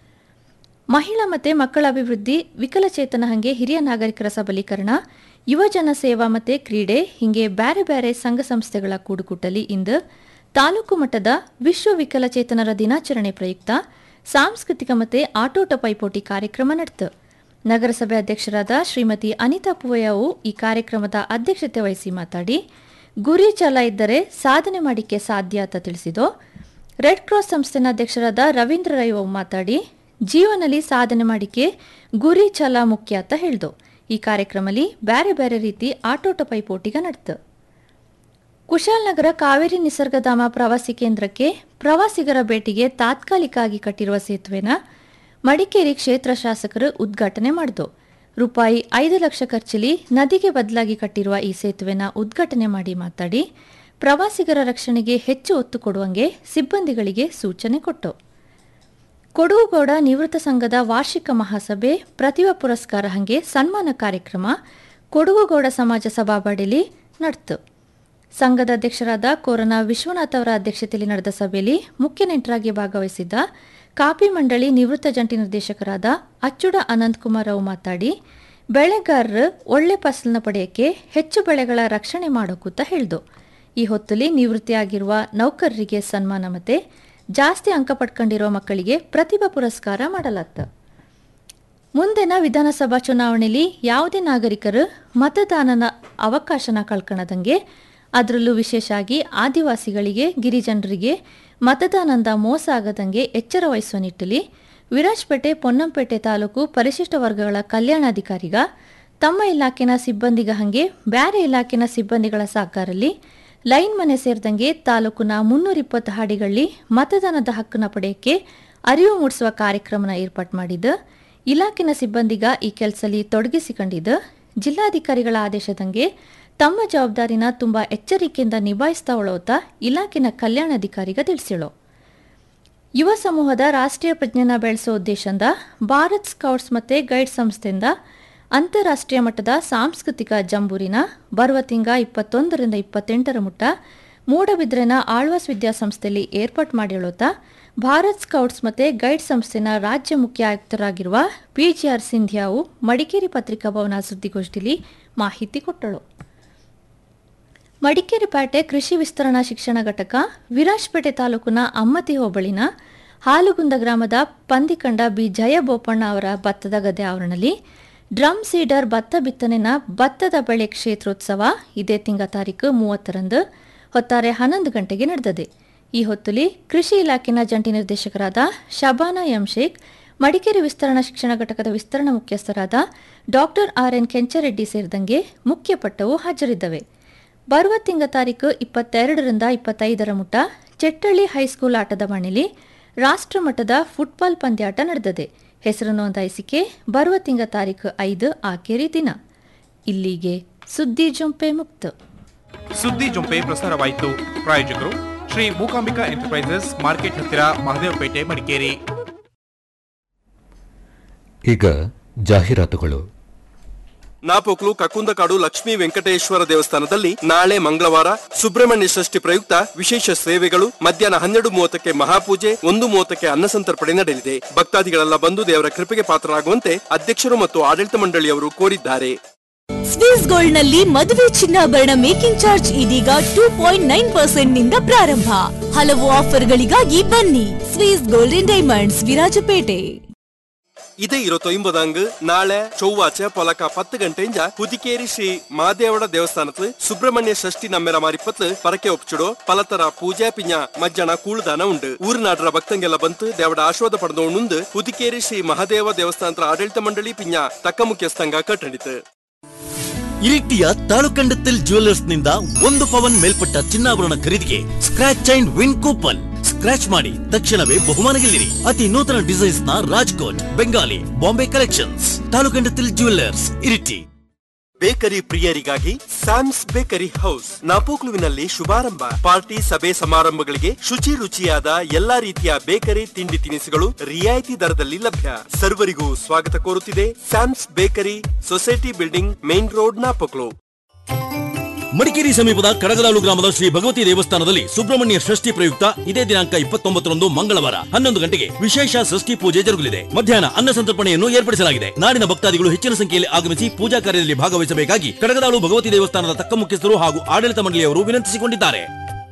[SPEAKER 13] ಮಹಿಳಾ ಮತ್ತು ಮಕ್ಕಳ ಅಭಿವೃದ್ಧಿ ವಿಕಲಚೇತನ ಹಂಗೆ ಹಿರಿಯ ನಾಗರಿಕರ ಸಬಲೀಕರಣ ಯುವಜನ ಸೇವಾ ಮತ್ತು ಕ್ರೀಡೆ ಹಿಂಗೆ ಬ್ಯಾರೆ ಬ್ಯಾರೆ ಸಂಘ ಸಂಸ್ಥೆಗಳ ಕೂಡುಕೂಟಲಿ ಇಂದು ತಾಲೂಕು ಮಟ್ಟದ ವಿಶ್ವ ವಿಕಲಚೇತನರ ದಿನಾಚರಣೆ ಪ್ರಯುಕ್ತ ಸಾಂಸ್ಕೃತಿಕ ಮತ್ತು ಆಟೋಟ ಪೈಪೋಟಿ ಕಾರ್ಯಕ್ರಮ ನಡೆತು ನಗರಸಭೆ ಅಧ್ಯಕ್ಷರಾದ ಶ್ರೀಮತಿ ಅನಿತಾ ಪೂವಯ್ಯವು ಈ ಕಾರ್ಯಕ್ರಮದ ಅಧ್ಯಕ್ಷತೆ ವಹಿಸಿ ಮಾತಾಡಿ ಗುರಿ ಛಲ ಇದ್ದರೆ ಸಾಧನೆ ಮಾಡಿಕೆ ಸಾಧ್ಯ ಅಂತ ತಿಳಿಸಿದ್ದು ರೆಡ್ ಕ್ರಾಸ್ ಸಂಸ್ಥೆನ ಅಧ್ಯಕ್ಷರಾದ ರವೀಂದ್ರ ರೈ ಅವು ಮಾತಾಡಿ ಜೀವನದಲ್ಲಿ ಸಾಧನೆ ಮಾಡಿಕೆ ಗುರಿ ಛಲ ಮುಖ್ಯ ಅಂತ ಹೇಳ್ದು ಈ ಕಾರ್ಯಕ್ರಮದಲ್ಲಿ ಬೇರೆ ಬೇರೆ ರೀತಿ ಆಟೋಟ ಪೈಪೋಟಿಗ ನಡೆತು ಕುಶಾಲನಗರ ಕಾವೇರಿ ನಿಸರ್ಗಧಾಮ ಪ್ರವಾಸಿ ಕೇಂದ್ರಕ್ಕೆ ಪ್ರವಾಸಿಗರ ಭೇಟಿಗೆ ತಾತ್ಕಾಲಿಕವಾಗಿ ಕಟ್ಟಿರುವ ಸೇತುವೆನ ಮಡಿಕೇರಿ ಕ್ಷೇತ್ರ ಶಾಸಕರು ಉದ್ಘಾಟನೆ ಮಾಡಿತು ರೂಪಾಯಿ ಐದು ಲಕ್ಷ ಖರ್ಚಲ್ಲಿ ನದಿಗೆ ಬದಲಾಗಿ ಕಟ್ಟಿರುವ ಈ ಸೇತುವೆನ ಉದ್ಘಾಟನೆ ಮಾಡಿ ಮಾತಾಡಿ ಪ್ರವಾಸಿಗರ ರಕ್ಷಣೆಗೆ ಹೆಚ್ಚು ಒತ್ತು ಕೊಡುವಂಗೆ ಸಿಬ್ಬಂದಿಗಳಿಗೆ ಸೂಚನೆ ಕೊಟ್ಟು ಕೊಡಗುಗೌಡ ನಿವೃತ್ತ ಸಂಘದ ವಾರ್ಷಿಕ ಮಹಾಸಭೆ ಪ್ರತಿಭಾ ಪುರಸ್ಕಾರ ಹಂಗೆ ಸನ್ಮಾನ ಕಾರ್ಯಕ್ರಮ ಕೊಡಗುಗೌಡ ಸಮಾಜ ಸಭಾಬಾಡಿಲಿ ನಡೆತು ಸಂಘದ ಅಧ್ಯಕ್ಷರಾದ ಕೋರನ ವಿಶ್ವನಾಥ್ ಅವರ ಅಧ್ಯಕ್ಷತೆಯಲ್ಲಿ ನಡೆದ ಸಭೆಯಲ್ಲಿ ಮುಖ್ಯ ನೆಂಟರಾಗಿ ಭಾಗವಹಿಸಿದ್ದ ಕಾಪಿ ಮಂಡಳಿ ನಿವೃತ್ತ ಜಂಟಿ ನಿರ್ದೇಶಕರಾದ ಅಚ್ಚುಡ ಅನಂತಕುಮಾರ್ ಅವು ಮಾತಾಡಿ ಬೆಳೆಗಾರರು ಒಳ್ಳೆ ಫಸಲನ್ನ ಪಡೆಯಕ್ಕೆ ಹೆಚ್ಚು ಬೆಳೆಗಳ ರಕ್ಷಣೆ ಮಾಡೋಕೂತ ಹೇಳ್ದು ಈ ಹೊತ್ತಲ್ಲಿ ನಿವೃತ್ತಿಯಾಗಿರುವ ನೌಕರರಿಗೆ ಸನ್ಮಾನ ಮತ್ತೆ ಜಾಸ್ತಿ ಅಂಕ ಪಡ್ಕೊಂಡಿರೋ ಮಕ್ಕಳಿಗೆ ಪ್ರತಿಭಾ ಪುರಸ್ಕಾರ ಮಾಡಲಾಗ್ತ ಮುಂದಿನ ವಿಧಾನಸಭಾ ಚುನಾವಣೆಯಲ್ಲಿ ಯಾವುದೇ ನಾಗರಿಕರು ಮತದಾನನ ಅವಕಾಶನ ಕಳ್ಕೊಳ್ಳದಂಗೆ ಅದರಲ್ಲೂ ವಿಶೇಷ ಆಗಿ ಆದಿವಾಸಿಗಳಿಗೆ ಗಿರಿಜನರಿಗೆ ಮತದಾನದ ಮೋಸ ಆಗದಂಗೆ ಎಚ್ಚರ ವಹಿಸುವ ನಿಟ್ಟಿನಲ್ಲಿ ವಿರಾಜಪೇಟೆ ಪೊನ್ನಂಪೇಟೆ ತಾಲೂಕು ಪರಿಶಿಷ್ಟ ವರ್ಗಗಳ ಕಲ್ಯಾಣಾಧಿಕಾರಿಗ ತಮ್ಮ ಇಲಾಖೆನ ಸಿಬ್ಬಂದಿಗ ಹಂಗೆ ಬ್ಯಾರೆ ಇಲಾಖೆನ ಸಿಬ್ಬಂದಿಗಳ ಸಹಕಾರಲ್ಲಿ ಲೈನ್ ಮನೆ ಸೇರಿದಂಗೆ ತಾಲೂಕಿನ ಮುನ್ನೂರಿಪ್ಪತ್ತು ಹಾಡಿಗಳಲ್ಲಿ ಮತದಾನದ ಹಕ್ಕನ್ನ ಪಡೆಯಕ್ಕೆ ಅರಿವು ಮೂಡಿಸುವ ಕಾರ್ಯಕ್ರಮನ ಏರ್ಪಾಡು ಮಾಡಿದ್ದು ಇಲಾಖೆನ ಸಿಬ್ಬಂದಿಗ ಈ ಕೆಲಸದಲ್ಲಿ ತೊಡಗಿಸಿಕೊಂಡಿದ್ದು ಜಿಲ್ಲಾಧಿಕಾರಿಗಳ ಆದೇಶದಂಗೆ ತಮ್ಮ ಜವಾಬ್ದಾರಿನ ತುಂಬಾ ಎಚ್ಚರಿಕೆಯಿಂದ ನಿಭಾಯಿಸ್ತಾ ಉಳೋತ ಇಲಾಖೆನ ಕಲ್ಯಾಣಾಧಿಕಾರಿಗ ತಿಳಿಸಿಳು ಯುವ ಸಮೂಹದ ರಾಷ್ಟ್ರೀಯ ಪ್ರಜ್ಞೆನ ಬೆಳೆಸೋ ಉದ್ದೇಶದಿಂದ ಭಾರತ್ ಸ್ಕೌಟ್ಸ್ ಮತ್ತು ಗೈಡ್ ಸಂಸ್ಥೆಯಿಂದ ಅಂತಾರಾಷ್ಟ್ರೀಯ ಮಟ್ಟದ ಸಾಂಸ್ಕೃತಿಕ ಜಂಬೂರಿನ ಬರುವ ತಿಂಗ ಇಪ್ಪತ್ತೊಂದರಿಂದ ಇಪ್ಪತ್ತೆಂಟರ ಮುಟ್ಟ ಮೂಡಬಿದ್ರೆನ ಆಳ್ವಾಸ್ ವಿದ್ಯಾಸಂಸ್ಥೆಯಲ್ಲಿ ಏರ್ಪಾಟ್ ಮಾಡಿರುತ್ತ ಭಾರತ್ ಸ್ಕೌಟ್ಸ್ ಮತ್ತು ಗೈಡ್ ಸಂಸ್ಥೆನ ರಾಜ್ಯ ಮುಖ್ಯ ಆಯುಕ್ತರಾಗಿರುವ ಪಿಜಿಆರ್ ಸಿಂಧ್ಯಾವು ಮಡಿಕೇರಿ ಪತ್ರಿಕಾ ಭವನ ಸುದ್ದಿಗೋಷ್ಠಿಯಲ್ಲಿ ಮಾಹಿತಿ ಕೊಟ್ಟಳು ಮಡಿಕೇರಿ ಪೇಟೆ ಕೃಷಿ ವಿಸ್ತರಣಾ ಶಿಕ್ಷಣ ಘಟಕ ವಿರಾಜಪೇಟೆ ತಾಲೂಕಿನ ಅಮ್ಮತಿ ಹೋಬಳಿನ ಹಾಲುಗುಂದ ಗ್ರಾಮದ ಪಂದಿಕಂಡ ಬಿ ಜಯ ಬೋಪಣ್ಣ ಅವರ ಭತ್ತದ ಗದ್ದೆ ಆವರಣದಲ್ಲಿ ಡ್ರಮ್ ಸೀಡರ್ ಭತ್ತ ಬಿತ್ತನೆನ ಭತ್ತದ ಬೆಳೆ ಕ್ಷೇತ್ರೋತ್ಸವ ಇದೇ ತಿಂಗ ತಾರೀಕು ಮೂವತ್ತರಂದು ಹೊತ್ತಾರೆ ಹನ್ನೊಂದು ಗಂಟೆಗೆ ನಡೆದದೆ ಈ ಹೊತ್ತಲ್ಲಿ ಕೃಷಿ ಇಲಾಖೆನ ಜಂಟಿ ನಿರ್ದೇಶಕರಾದ ಶಬಾನಾ ಎಂ ಶೇಖ್ ಮಡಿಕೇರಿ ವಿಸ್ತರಣಾ ಶಿಕ್ಷಣ ಘಟಕದ ವಿಸ್ತರಣಾ ಮುಖ್ಯಸ್ಥರಾದ ಡಾಕ್ಟರ್ ಆರ್ ಎನ್ ಕೆಂಚರೆಡ್ಡಿ ಸೇರಿದಂಗೆ ಮುಖ್ಯ ಪಟ್ಟವು ಹಾಜರಿದ್ದವೆ ಬರುವ ತಿಂಗ ತಾರೀಕು ಇಪ್ಪತ್ತೆರಡರಿಂದ ಇಪ್ಪತ್ತೈದರ ಮುಟ ಚೆಟ್ಟಳ್ಳಿ ಹೈಸ್ಕೂಲ್ ಆಟದ ಮನೆಯಲ್ಲಿ ರಾಷ್ಟ್ರಮಟ್ಟದ ಫುಟ್ಬಾಲ್ ಪಂದ್ಯಾಟ ನಡೆದದೆ ಹೆಸರು ನೋಂದಾಯಿಸಿಕೆ ಬರುವ ತಿಂಗ ತಾರೀಕು ಐದು ಆಕೇರಿ ದಿನ ಇಲ್ಲಿಗೆ ಸುದ್ದಿ ಜೊಂಪೆ ಮುಕ್ತ
[SPEAKER 6] ಸುದ್ದಿ ಜೊಂಪೆ ಪ್ರಸಾರವಾಯಿತು ಪ್ರಾಯೋಜಕರು ಶ್ರೀ ಮೂಕಾಂಬಿಕಾ ಎಂಟರ್ಪ್ರೈಸಸ್ ಮಾರ್ಕೆಟ್ ಹತ್ತಿರ ಮಹದೇವಪೇಟೆ ಮಡಿಕೇರಿ
[SPEAKER 1] ಈಗ ಜಾಹೀರಾತುಗಳು
[SPEAKER 14] ನಾಪೋಕ್ಲು ಕಕ್ಕುಂದಕಾಡು ಲಕ್ಷ್ಮೀ ವೆಂಕಟೇಶ್ವರ ದೇವಸ್ಥಾನದಲ್ಲಿ ನಾಳೆ ಮಂಗಳವಾರ ಸುಬ್ರಹ್ಮಣ್ಯ ಷಷ್ಠಿ ಪ್ರಯುಕ್ತ ವಿಶೇಷ ಸೇವೆಗಳು ಮಧ್ಯಾಹ್ನ ಹನ್ನೆರಡು ಮೂವತ್ತಕ್ಕೆ ಮಹಾಪೂಜೆ ಒಂದು ಮೂವತ್ತಕ್ಕೆ ಅನ್ನಸಂತರ್ಪಣೆ ನಡೆಯಲಿದೆ ಭಕ್ತಾದಿಗಳೆಲ್ಲ ಬಂದು ದೇವರ ಕೃಪೆಗೆ ಪಾತ್ರರಾಗುವಂತೆ ಅಧ್ಯಕ್ಷರು ಮತ್ತು ಆಡಳಿತ ಮಂಡಳಿಯವರು ಕೋರಿದ್ದಾರೆ
[SPEAKER 15] ಸ್ವಿಸ್ ಗೋಲ್ಡ್ ನಲ್ಲಿ ಮದುವೆ ಚಿನ್ನಾಭರಣ ಮೇಕಿಂಗ್ ಚಾರ್ಜ್ ಇದೀಗ ಟೂ ಪಾಯಿಂಟ್ ನೈನ್ ಪರ್ಸೆಂಟ್ ನಿಂದ ಪ್ರಾರಂಭ ಹಲವು ಆಫರ್ಗಳಿಗಾಗಿ ಬನ್ನಿ Swiss gold and diamonds Virajpet
[SPEAKER 14] ಇದೇ ഇരുപത്തൊമ്പതാങ്ക് നാളെ ചൊവ്വാഴ്ച പൊലക്ക പത്ത് ഗಂಟೆಯಿಂದ പുതുക്കേരി ಶ್ರೀ ಮಾದೇವಡ ದೇವಸ್ಥಾನത്ത് ಸುಬ್ರಹ್ಮಣ್ಯ ಷಷ್ಠಿ ನಮ್ಮೆರ ಮಾರಿಪ್ಪತ್ತು ಪರಕೆ ಒಪ್ಚಿಡೋ ಪಲತರ ಪೂಜೆ ಪಿಂಜ ಮಜ್ಜನ ಕೂಳುದಾನ ಉಂಡು ಊರಿನಾಡ್ರ ಭಕ್ತಂಗೆಲ್ಲ ಬಂತು ದೇವಡ ಆಶೀರ್ವಾದ ಪಡೆದೋಣುಂದು ಪುದುಕೇರಿ ಶ್ರೀ ಮಹಾದೇವ ದೇವಸ್ಥಾನದ ಆಡಳಿತ ಮಂಡಳಿ ಪಿಂಜ ತಕ್ಕ ಮುಖ್ಯಸ್ಥಂಗ ಕಟ್ಟಣಿತು
[SPEAKER 16] ಇರಿಟಿಯ ತಾಳುಕಂಡത്തിൽ ಜ್ಯುವೆಲ್ಲರ್ಸ್ನಿಂದ ಒಂದು ಪವನ್ ಮೇಲ್ಪಟ್ಟ ಚಿನ್ನಾಭರಣ ಖರೀದಿಗೆ scratch and win coupon scratch ಮಾಡಿ ತಕ್ಷಣವೇ ಬಹುಮಾನ ಗೆಲ್ಲಿರಿ ಅತಿ ನೂತನ ಡಿಸೈನ್ಸ್ ನ ರಾಜ್ಕೋಟ್ ಬೆಂಗಾಲಿ ಬಾಂಬೆ ಕಲೆಕ್ಷನ್ಸ್ ತಾಲೂಕಂಡത്തിൽ ಜ್ಯುವೆಲ್ಲರ್ಸ್ ಇರಿಟಿ
[SPEAKER 14] ಬೇಕರಿ ಪ್ರಿಯರಿಗಾಗಿ ಸ್ಯಾಮ್ಸ್ ಬೇಕರಿ ಹೌಸ್ ನಾಪೋಕ್ಲುವಿನಲ್ಲಿ ಶುಭಾರಂಭ ಪಾರ್ಟಿ ಸಭೆ ಸಮಾರಂಭಗಳಿಗೆ ಶುಚಿ ರುಚಿಯಾದ ಎಲ್ಲಾ ರೀತಿಯ ಬೇಕರಿ ತಿಂಡಿ ತಿನಿಸುಗಳು ರಿಯಾಯಿತಿ ದರದಲ್ಲಿ ಲಭ್ಯ ಸರ್ವರಿಗೂ ಸ್ವಾಗತ ಕೋರುತ್ತಿದೆ Sam's bakery society building main road Napoklu
[SPEAKER 16] Madikeri ಸಮೀಪದ ಕಡಗದಾಳು ಗ್ರಾಮದ ಶ್ರೀ ಭಗವತಿ ದೇವಸ್ಥಾನದಲ್ಲಿ ಸುಬ್ರಹ್ಮಣ್ಯ ಷಷ್ಠಿ ಪ್ರಯುಕ್ತ ಇದೇ ದಿನಾಂಕ ಇಪ್ಪತ್ತೊಂಬತ್ತರಂದು ಮಂಗಳವಾರ ಹನ್ನೊಂದು ಗಂಟೆಗೆ ವಿಶೇಷ ಷಷ್ಠಿ ಪೂಜೆ ಜರುಗಲಿದೆ ಮಧ್ಯಾಹ್ನ ಅನ್ನ ಸಂತರ್ಪಣೆಯನ್ನು ಏರ್ಪಡಿಸಲಾಗಿದೆ ನಾಡಿನ ಭಕ್ತಾದಿಗಳು ಹೆಚ್ಚಿನ ಸಂಖ್ಯೆಯಲ್ಲಿ ಆಗಮಿಸಿ ಪೂಜಾ ಕಾರ್ಯದಲ್ಲಿ ಭಾಗವಹಿಸಬೇಕಾಗಿ ಕಡಗದಾಳು ಭಗವತಿ ದೇವಸ್ಥಾನದ ತಕ್ಕ ಮುಖ್ಯಸ್ಥರು ಹಾಗೂ ಆಡಳಿತ ಮಂಡಳಿಯವರು ವಿನಂತಿಸಿಕೊಂಡಿದ್ದಾರೆ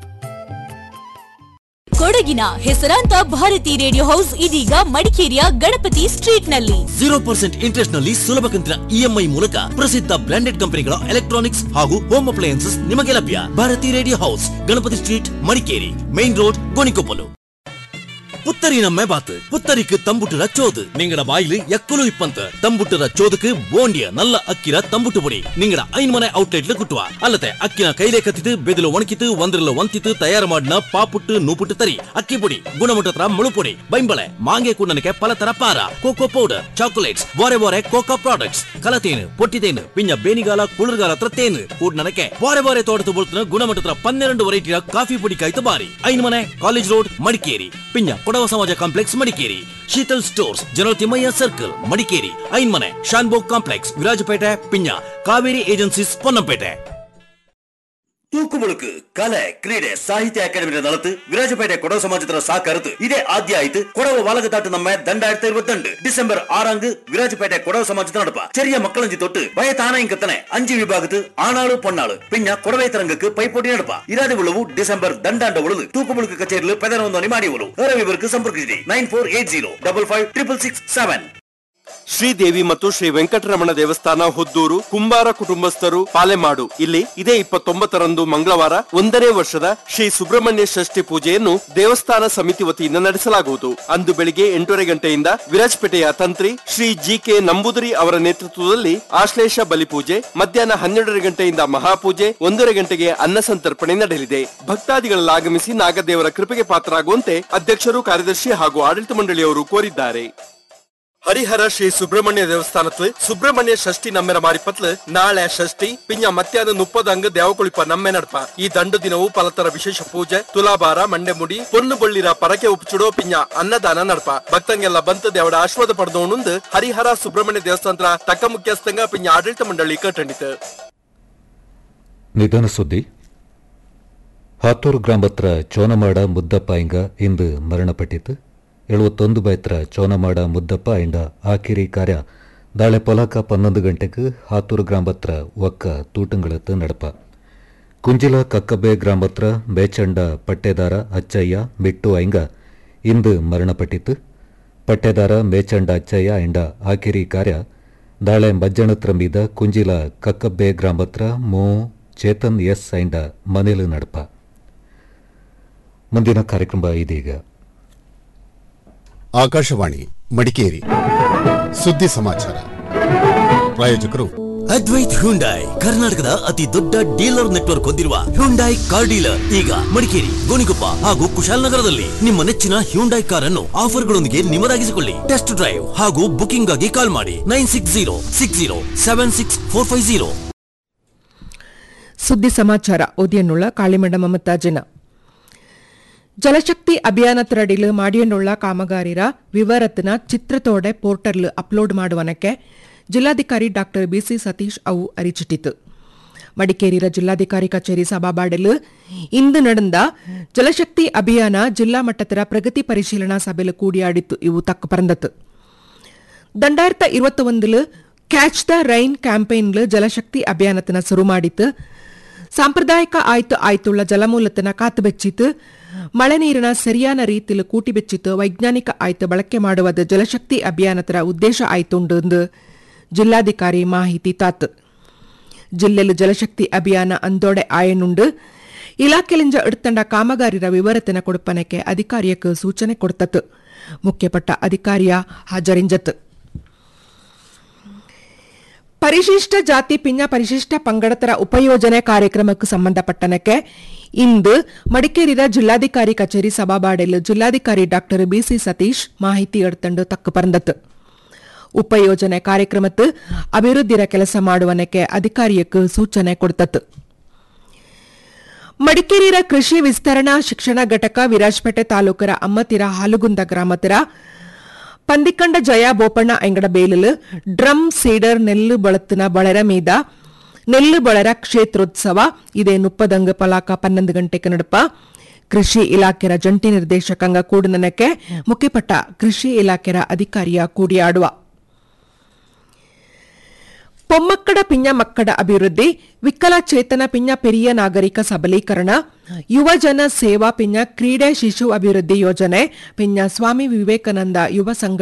[SPEAKER 15] ಕೊಡಗಿನ ಹೆಸರಾಂತ ಭಾರತಿ ರೇಡಿಯೋ ಹೌಸ್ ಇದೀಗ ಮಡಿಕೇರಿಯ ಗಣಪತಿ ಸ್ಟ್ರೀಟ್ ನಲ್ಲಿ
[SPEAKER 16] ಜೀರೋ ಪರ್ಸೆಂಟ್ ಇಂಟ್ರೆಸ್ಟ್ ನಲ್ಲಿ ಸುಲಭ ಕಂತಿನ ಇಎಂಐ ಮೂಲಕ ಪ್ರಸಿದ್ಧ ಬ್ರಾಂಡೆಡ್ ಕಂಪನಿಗಳ ಎಲೆಕ್ಟ್ರಾನಿಕ್ಸ್ ಹಾಗೂ ಹೋಮ್ ಅಪ್ಲಯನ್ಸಸ್ ನಿಮಗೆ ಲಭ್ಯ Bharati radio house Ganapati street Madikeri main road Gonikoppal புத்தரின மேபாத்து புத்தரிக்கு தம்புட்டுற சோது நீங்கட வாயிலு எக்குலு இப்பந்த தம்புட்டுற சோதுக்கு போண்டிய நல்ல ಅಕ್ಕಿರ ತಂಬುಟ್ಟು ಪುಡಿ ನಿಂಗಡ ಐನ್ ಮನೆ ಔಟ್ಲೆಟ್ಲು ಕುಟ್ಟುವ ಅಲ್ಲದೆ ಅಕ್ಕಿನ ಕೈಲೇ ಕತ್ತಿತು ಬೆದಿಲು ಒಣಕಿತು ಒಂದ್ರಲ್ಲ ಒಂತಿತು ತಯಾರು ಮಾಡಿನ ಪಾಪುಟ್ಟು ನೂಪುಟ್ಟು ತರಿ ಅಕ್ಕಿ ಪುಡಿ ಗುಣಮಟ್ಟತ್ರ ಮುಳು ಪುಡಿ ಬೈಂಬಳೆ ಮಾಂಗೆ ಕುಣ್ಣನಕ್ಕೆ ಪಲತರ ಪಾರ ಕೋಕೋ ಪೌಡರ್ ಚಾಕೊಲೇಟ್ಸ್ ಬಾರೆ ಬಾರೆ ಕೋಕೋ ಪ್ರಾಡಕ್ಟ್ಸ್ ಕಲತೇನು ಪೊಟ್ಟಿತೇನು ಪಿಂಜ ಬೇನಿಗಾಲ ಕುಳಿರ್ಗಾಲ ಹತ್ರ ತೇನು ಕೂಡ್ನನಕ್ಕೆ ಬಾರೆ ಬಾರೆ ತೋಟದ ಬೊಳ್ತನ ಗುಣಮಟ್ಟತ್ರ ಪನ್ನೆರಡು ವೆರೈಟಿಯ ಕಾಫಿ ಪುಡಿ ಕಾಯ್ತು ಬಾರಿ ಐನ್ ಮನೆ ಕಾಲೇಜ್ ರೋಡ್ ಮಡಿಕೇರಿ ಪಿಂಜ Kodava Samaja complex Madikeri Sheetal stores general Thimmaiah circle Madikeri ಐನ್ ಮನೆ ಶಾನ್ಬೋಗ್ ಕಾಂಪ್ಲೆಕ್ಸ್ ವಿರಾಜಪೇಟೆ ಪಿಂಜ ಕಾವೇರಿ ಏಜೆನ್ಸೀಸ್ ಪೊನ್ನಂಪೇಟೆ ತೂಕುಮುಳುಕು ಕಲೆ ಕ್ರೀಡೆ ಸಾಹಿತ್ಯ ಅಕಾಡೆಮಿ ನಲತ್ತು ವಿರಾಜಪೇಟೆ ಕೊಡವ ಸಮಾಜದ ಸಹಕಾರತ್ತು ಇದೇ ಆದ್ಯ ಆಯ್ತು ಕೊಡವ ವಾಲಗದಾಟು ನಮ್ಮ ದಂಡಾಯಿರത്തി ഇരുപത്തിരണ്ട് ഡിസംബർ ആറാങ്ക് വിരാജപേട്ട കൊടവ സമാജത്തിൽ നടപ്പ ചെറിയ മക്കളഞ്ചി തൊട്ട് ഭയ താനായിങ്കത്തനെ അഞ്ച് വിഭാഗത്ത് ആണാള് പൊണ്ണാള് പിന്നെ കൊടവൈത്തരംഗക്ക് പൈപ്പോട്ടി നടപ്പ ഇരാതി ഉള്ളವು ಡಿಸೆಂಬರ್ ದಂಡಾಂಡ ಉಳಿದು ತೂಕುಮುಳುಕು ಕಚೇರಿಲು ಪೆದನೊಂದಣಿ ಮಾಡಿ ಉಳು ಬೇರೆ ವಿವರಕ್ಕೆ ಸಂಪರ್ಕಿಸಿರಿ nine four eight zero double five triple six seven
[SPEAKER 14] Sridevi ಮತ್ತು ಶ್ರೀ ವೆಂಕಟರಮಣ ದೇವಸ್ಥಾನ ಹೊದ್ದೂರು ಕುಂಬಾರ ಕುಟುಂಬಸ್ಥರು ಪಾಲೆಮಾಡು ಇಲ್ಲಿ ಇದೇ ಇಪ್ಪತ್ತೊಂಬತ್ತರಂದು ಮಂಗಳವಾರ ಒಂದನೇ ವರ್ಷದ ಶ್ರೀ ಸುಬ್ರಹ್ಮಣ್ಯ ಷಷ್ಠಿ ಪೂಜೆಯನ್ನು ದೇವಸ್ಥಾನ ಸಮಿತಿ ವತಿಯಿಂದ ನಡೆಸಲಾಗುವುದು ಅಂದು ಬೆಳಿಗ್ಗೆ ಎಂಟೂವರೆ ಗಂಟೆಯಿಂದ ವಿರಾಜಪೇಟೆಯ ತಂತ್ರಿ ಶ್ರೀ ಜಿ ಕೆ ನಂಬುದರಿ ಅವರ ನೇತೃತ್ವದಲ್ಲಿ ಆಶ್ಲೇಷ ಬಲಿಪೂಜೆ ಮಧ್ಯಾಹ್ನ ಹನ್ನೆರಡರ ಗಂಟೆಯಿಂದ ಮಹಾಪೂಜೆ ಒಂದೂವರೆ ಗಂಟೆಗೆ ಅನ್ನ ಸಂತರ್ಪಣೆ ನಡೆಯಲಿದೆ ಭಕ್ತಾದಿಗಳಲ್ಲಿ ಆಗಮಿಸಿ ನಾಗದೇವರ ಕೃಪೆಗೆ ಪಾತ್ರರಾಗುವಂತೆ ಅಧ್ಯಕ್ಷರು ಕಾರ್ಯದರ್ಶಿ ಹಾಗೂ ಆಡಳಿತ ಮಂಡಳಿಯವರು ಕೋರಿದ್ದಾರೆ ಹರಿಹರ ಶ್ರೀ ಸುಬ್ರಹ್ಮಣ್ಯ ದೇವಸ್ಥಾನತ್ಲು ಸುಬ್ರಹ್ಮಣ್ಯ ಷಷ್ಠಿ ನಮ್ಮೆರ ಮಾರಿಪತ್ಲು ನಾಳೆ ಷಷ್ಠಿ ಪಿಂಜ ಮಧ್ಯಾಹ್ನ ಮುಪ್ಪದಂಗ ದೇವಕುಳಿಪ ನಮ್ಮೆ ನಡಪ ಈ ದಂಡು ದಿನವು ಪಲತರ ವಿಶೇಷ ಪೂಜೆ ತುಲಾಭಾರ ಮಂಡೆ ಮುಡಿ ಪೊನ್ನು ಬೊಳ್ಳಿರ ಪರಕೆ ಉಪ್ಚುಡೋ ಪಿಂಜ ಅನ್ನದಾನ ನಡಪ ಭಕ್ತಂಗೆಲ್ಲ ಬಂತು ದೇವಡ ಆಶೀರ್ವಾದ ಪಡೆದವನುಂದು ಹರಿಹರ ಸುಬ್ರಹ್ಮಣ್ಯ ದೇವಸ್ಥಾನ ತಕ್ಕ ಮುಖ್ಯಸ್ಥಂಗ ಪಿಂಜ ಆಡಳಿತ ಮಂಡಳಿ ಕಟ್ಟಂಡಿತು
[SPEAKER 1] ನಿಧನ ಸುದ್ದಿ ಹಾತೂರು ಗ್ರಾಮತ್ರ ಚೋನಮಾಡ ಮುದ್ದಪ್ಪ ಇಂಗ ಇಂದು ಮರಣಪಟ್ಟಿತು ಎಳುವತ್ತೊಂದು ಬೈತ್ರ ಚೋನಮಾಡ ಮುದ್ದಪ್ಪ ಇಂಡ ಆಕಿರಿ ಕಾರ್ಯ ದಾಳೆ ಪೊಲಕ ಪನ್ನೊಂದು ಗಂಟೆಗೆ ಹಾತೂರು ಗ್ರಾಮತ್ರ ಒಕ್ಕ ತೂಟಂಗಳತ್ತು ನಡಪ ಕುಂಜಿಲ ಕಕ್ಕಬೆ ಗ್ರಾಮತ್ರ ಬೇಚಂಡ ಪಟ್ಟೆದಾರ ಅಚ್ಚಯ್ಯ ಮಿಟ್ಟು ಐಂಗ ಇಂದು ಮರಣಪಟ್ಟಿತು ಪಟ್ಟೆದಾರ ಮೇಚಂಡ ಅಚ್ಚಯ್ಯ ಇಂಡ ಆಕಿರಿ ಕಾರ್ಯ ದಾಳೆ ಮಜ್ಜಣತ್ರ ಮೀದ ಕುಂಜಿಲ ಕಕ್ಕಬ್ಬೆ ಗ್ರಾಮತ್ರ ಮೋ ಚೇತನ್ ಎಸ್ ಐಂಡ ಮನೇಲು ನಡಪ ಮುಂದಿನ ಕಾರ್ಯಕ್ರಮ ಇದೀಗ
[SPEAKER 17] ಆಕಾಶವಾಣಿ ಮಡಿಕೇರಿ ಸುದ್ದಿ ಸಮಾಚಾರ ಪ್ರಾಯೋಜಕರು
[SPEAKER 16] ಅದ್ವೈತ್ ಹ್ಯುಂಡಾಯ್ ಕರ್ನಾಟಕದ ಅತಿ ದೊಡ್ಡ ಡೀಲರ್ ನೆಟ್ವರ್ಕ್ ಹೊಂದಿರುವ ಹ್ಯುಂಡಾಯ್ ಕಾರ್ ಡೀಲರ್ ಈಗ ಮಡಿಕೇರಿ ಗೋಣಿಗೊಪ್ಪ ಹಾಗೂ ಕುಶಾಲನಗರದಲ್ಲಿ ನಿಮ್ಮ ನೆಚ್ಚಿನ ಹ್ಯುಂಡಾಯ್ ಕಾರ್ ಅನ್ನು ಆಫರ್ಗಳೊಂದಿಗೆ ನಿಮ್ಮದಾಗಿಸಿಕೊಳ್ಳಿ ಟೆಸ್ಟ್ ಡ್ರೈವ್ ಹಾಗೂ ಬುಕಿಂಗ್ ಆಗಿ ಕಾಲ್ ಮಾಡಿ nine six zero six zero seven six four five zero
[SPEAKER 18] ಸುದ್ದಿ ಸಮಾಚಾರ ಓದಿಯನ್ನುಳ್ಳ ಕಾಳಿಮಂಡ ಮಮತಾಜನ ಜಲಶಕ್ತಿ ಅಭಿಯಾನತ್ರಡಿಲು ಮಾಡಿಯನ್ನುಳ್ಳ ಕಾಮಗಾರಿರ ವಿವರತ್ನ ಚಿತ್ರತೋಡೆ ಪೋರ್ಟರ್ಲು ಅಪ್ಲೋಡ್ ಮಾಡುವನಕ್ಕೆ ಜಿಲ್ಲಾಧಿಕಾರಿ ಡಾಕ್ಟರ್ ಬಿಸಿ ಸತೀಶ್ ಅವು ಅರಿಚಿಟ್ಟಿತು ಮಡಿಕೇರಿಯ ಜಿಲ್ಲಾಧಿಕಾರಿ ಕಚೇರಿ ಸಭಾಬಾಡಲು ಇಂದು ನಡೆದ ಜಲಶಕ್ತಿ ಅಭಿಯಾನ ಜಿಲ್ಲಾ ಮಟ್ಟದ ಪ್ರಗತಿ ಪರಿಶೀಲನಾ ಸಭೆಲು ಕೂಡಿಯಾಡಿತ್ತು ಇವು ತಕ್ಕ ಪರಂದತ್ತು ದಂಡಾಯಿರತ್ತ இருபத்தி ஒன்றில் ಕ್ಯಾಚ್ ದ ರೈನ್ ಕ್ಯಾಂಪೇನ್ಲು ಜಲಶಕ್ತಿ ಅಭಿಯಾನತನ ಶುರು ಮಾಡಿತ್ತು ಸಾಂಪ್ರದಾಯಿಕ ಆಯ್ತು ಆಯ್ತುಳ್ಳ ಜಲಮೂಲತನ ಕಾತು ಬೆಚ್ಚಿತು ಮಳೆ ನೀರಿನ ಸರಿಯಾದ ರೀತಿಯಲ್ಲಿ ಕೂಟಿ ಬೆಚ್ಚಿತು ವೈಜ್ಞಾನಿಕ ಆಯ್ತು ಬಳಕೆ ಮಾಡುವುದು ಜಲಶಕ್ತಿ ಅಭಿಯಾನತರ ಉದ್ದೇಶ ಆಯ್ತುಂಡು ಜಿಲ್ಲಾಧಿಕಾರಿ ಮಾಹಿತಿ ತಾತು ಜಿಲ್ಲೆಲು ಜಲಶಕ್ತಿ ಅಭಿಯಾನ ಅಂದೋಡೆ ಆಯನುಂಡು ಇಲಾಖೆಲಿಂಜ ಎಡ್ತಂಡ ಕಾಮಗಾರಿರ ವಿವರತನ ಕೊಡುಪನಕ್ಕೆ ಅಧಿಕಾರಿಯಕ್ಕೆ ಸೂಚನೆ ಕೊಡ್ತತು ಮುಖ್ಯಪಟ್ಟ ಅಧಿಕಾರಿಯ ಹಾಜರಿಂಜತ್ತು ಪರಿಶಿಷ್ಟ ಜಾತಿ ಪಿಂಜ ಪರಿಶಿಷ್ಟ ಪಂಗಡತರ ಉಪಯೋಜನೆ ಕಾರ್ಯಕ್ರಮಕ್ಕೆ ಸಂಬಂಧಪಟ್ಟನಕ್ಕೆ ಇಂದು ಮಡಿಕೇರಿಯ ಜಿಲ್ಲಾಧಿಕಾರಿ ಕಚೇರಿ ಸಭಾಬಾಡೆಲು ಜಿಲ್ಲಾಧಿಕಾರಿ ಡಾಕ್ಟರ್ ಬಿಸಿ ಸತೀಶ್ ಮಾಹಿತಿ ಎಡ್ತಂಡು ತಕ್ಕ ಪರಂದತ್ತು ಉಪಯೋಜನೆ ಕಾರ್ಯಕ್ರಮತ್ತು ಅಭಿವೃದ್ಧಿರ ಕೆಲಸ ಮಾಡುವನಕ್ಕೆ ಅಧಿಕಾರಿಯಕ್ಕೆ ಸೂಚನೆ ಕೊಡ್ತತ್ತು ಮಡಿಕೇರಿಯ ಕೃಷಿ ವಿಸ್ತರಣಾ ಶಿಕ್ಷಣ ಘಟಕ ವಿರಾಜಪೇಟೆ ತಾಲೂಕರ ಅಮ್ಮತಿರ ಹಾಲುಗುಂದ ಗ್ರಾಮತರ ಪಂದಿಕಂಡ ಜಯ ಬೋಪಣ್ಣ ಅಂಗಡ ಬೇಲಲು ಡ್ರಮ್ ಸೀಡರ್ ನೆಲ್ಲು ಬಳತ್ತಿನ ಬಳರ ಮೀದ ನೆಲ್ಲು ಬಳರ ಕ್ಷೇತ್ರೋತ್ಸವ ಇದೇ ನುಪ್ಪದಂಗ ಪಲಾಕ ಪನ್ನೊಂದು ಗಂಟೆಗೆ ನಡಪ ಕೃಷಿ ಇಲಾಖೆಯ ಜಂಟಿ ನಿರ್ದೇಶಕಂಗ ಕೂಡನಕ್ಕೆ ಮುಖ್ಯಪಟ್ಟ ಕೃಷಿ ಇಲಾಖೆಯ ಅಧಿಕಾರಿಯ ಕೂಡಿಯಾಡುವ ಪೊಮ್ಮಕ್ಕಡ ಪಿಂಜ ಮಕ್ಕಳ ಅಭಿವೃದ್ಧಿ ವಿಕಲಚೇತನ ಪಿಂಜ ಪೆರಿಯ ನಾಗರಿಕ ಸಬಲೀಕರಣ ಯುವಜನ ಸೇವಾ ಪಿಂಜ ಕ್ರೀಡೆ ಶಿಶು ಅಭಿವೃದ್ಧಿ ಯೋಜನೆ ಪಿಂಜ ಸ್ವಾಮಿ ವಿವೇಕಾನಂದ ಯುವ ಸಂಘ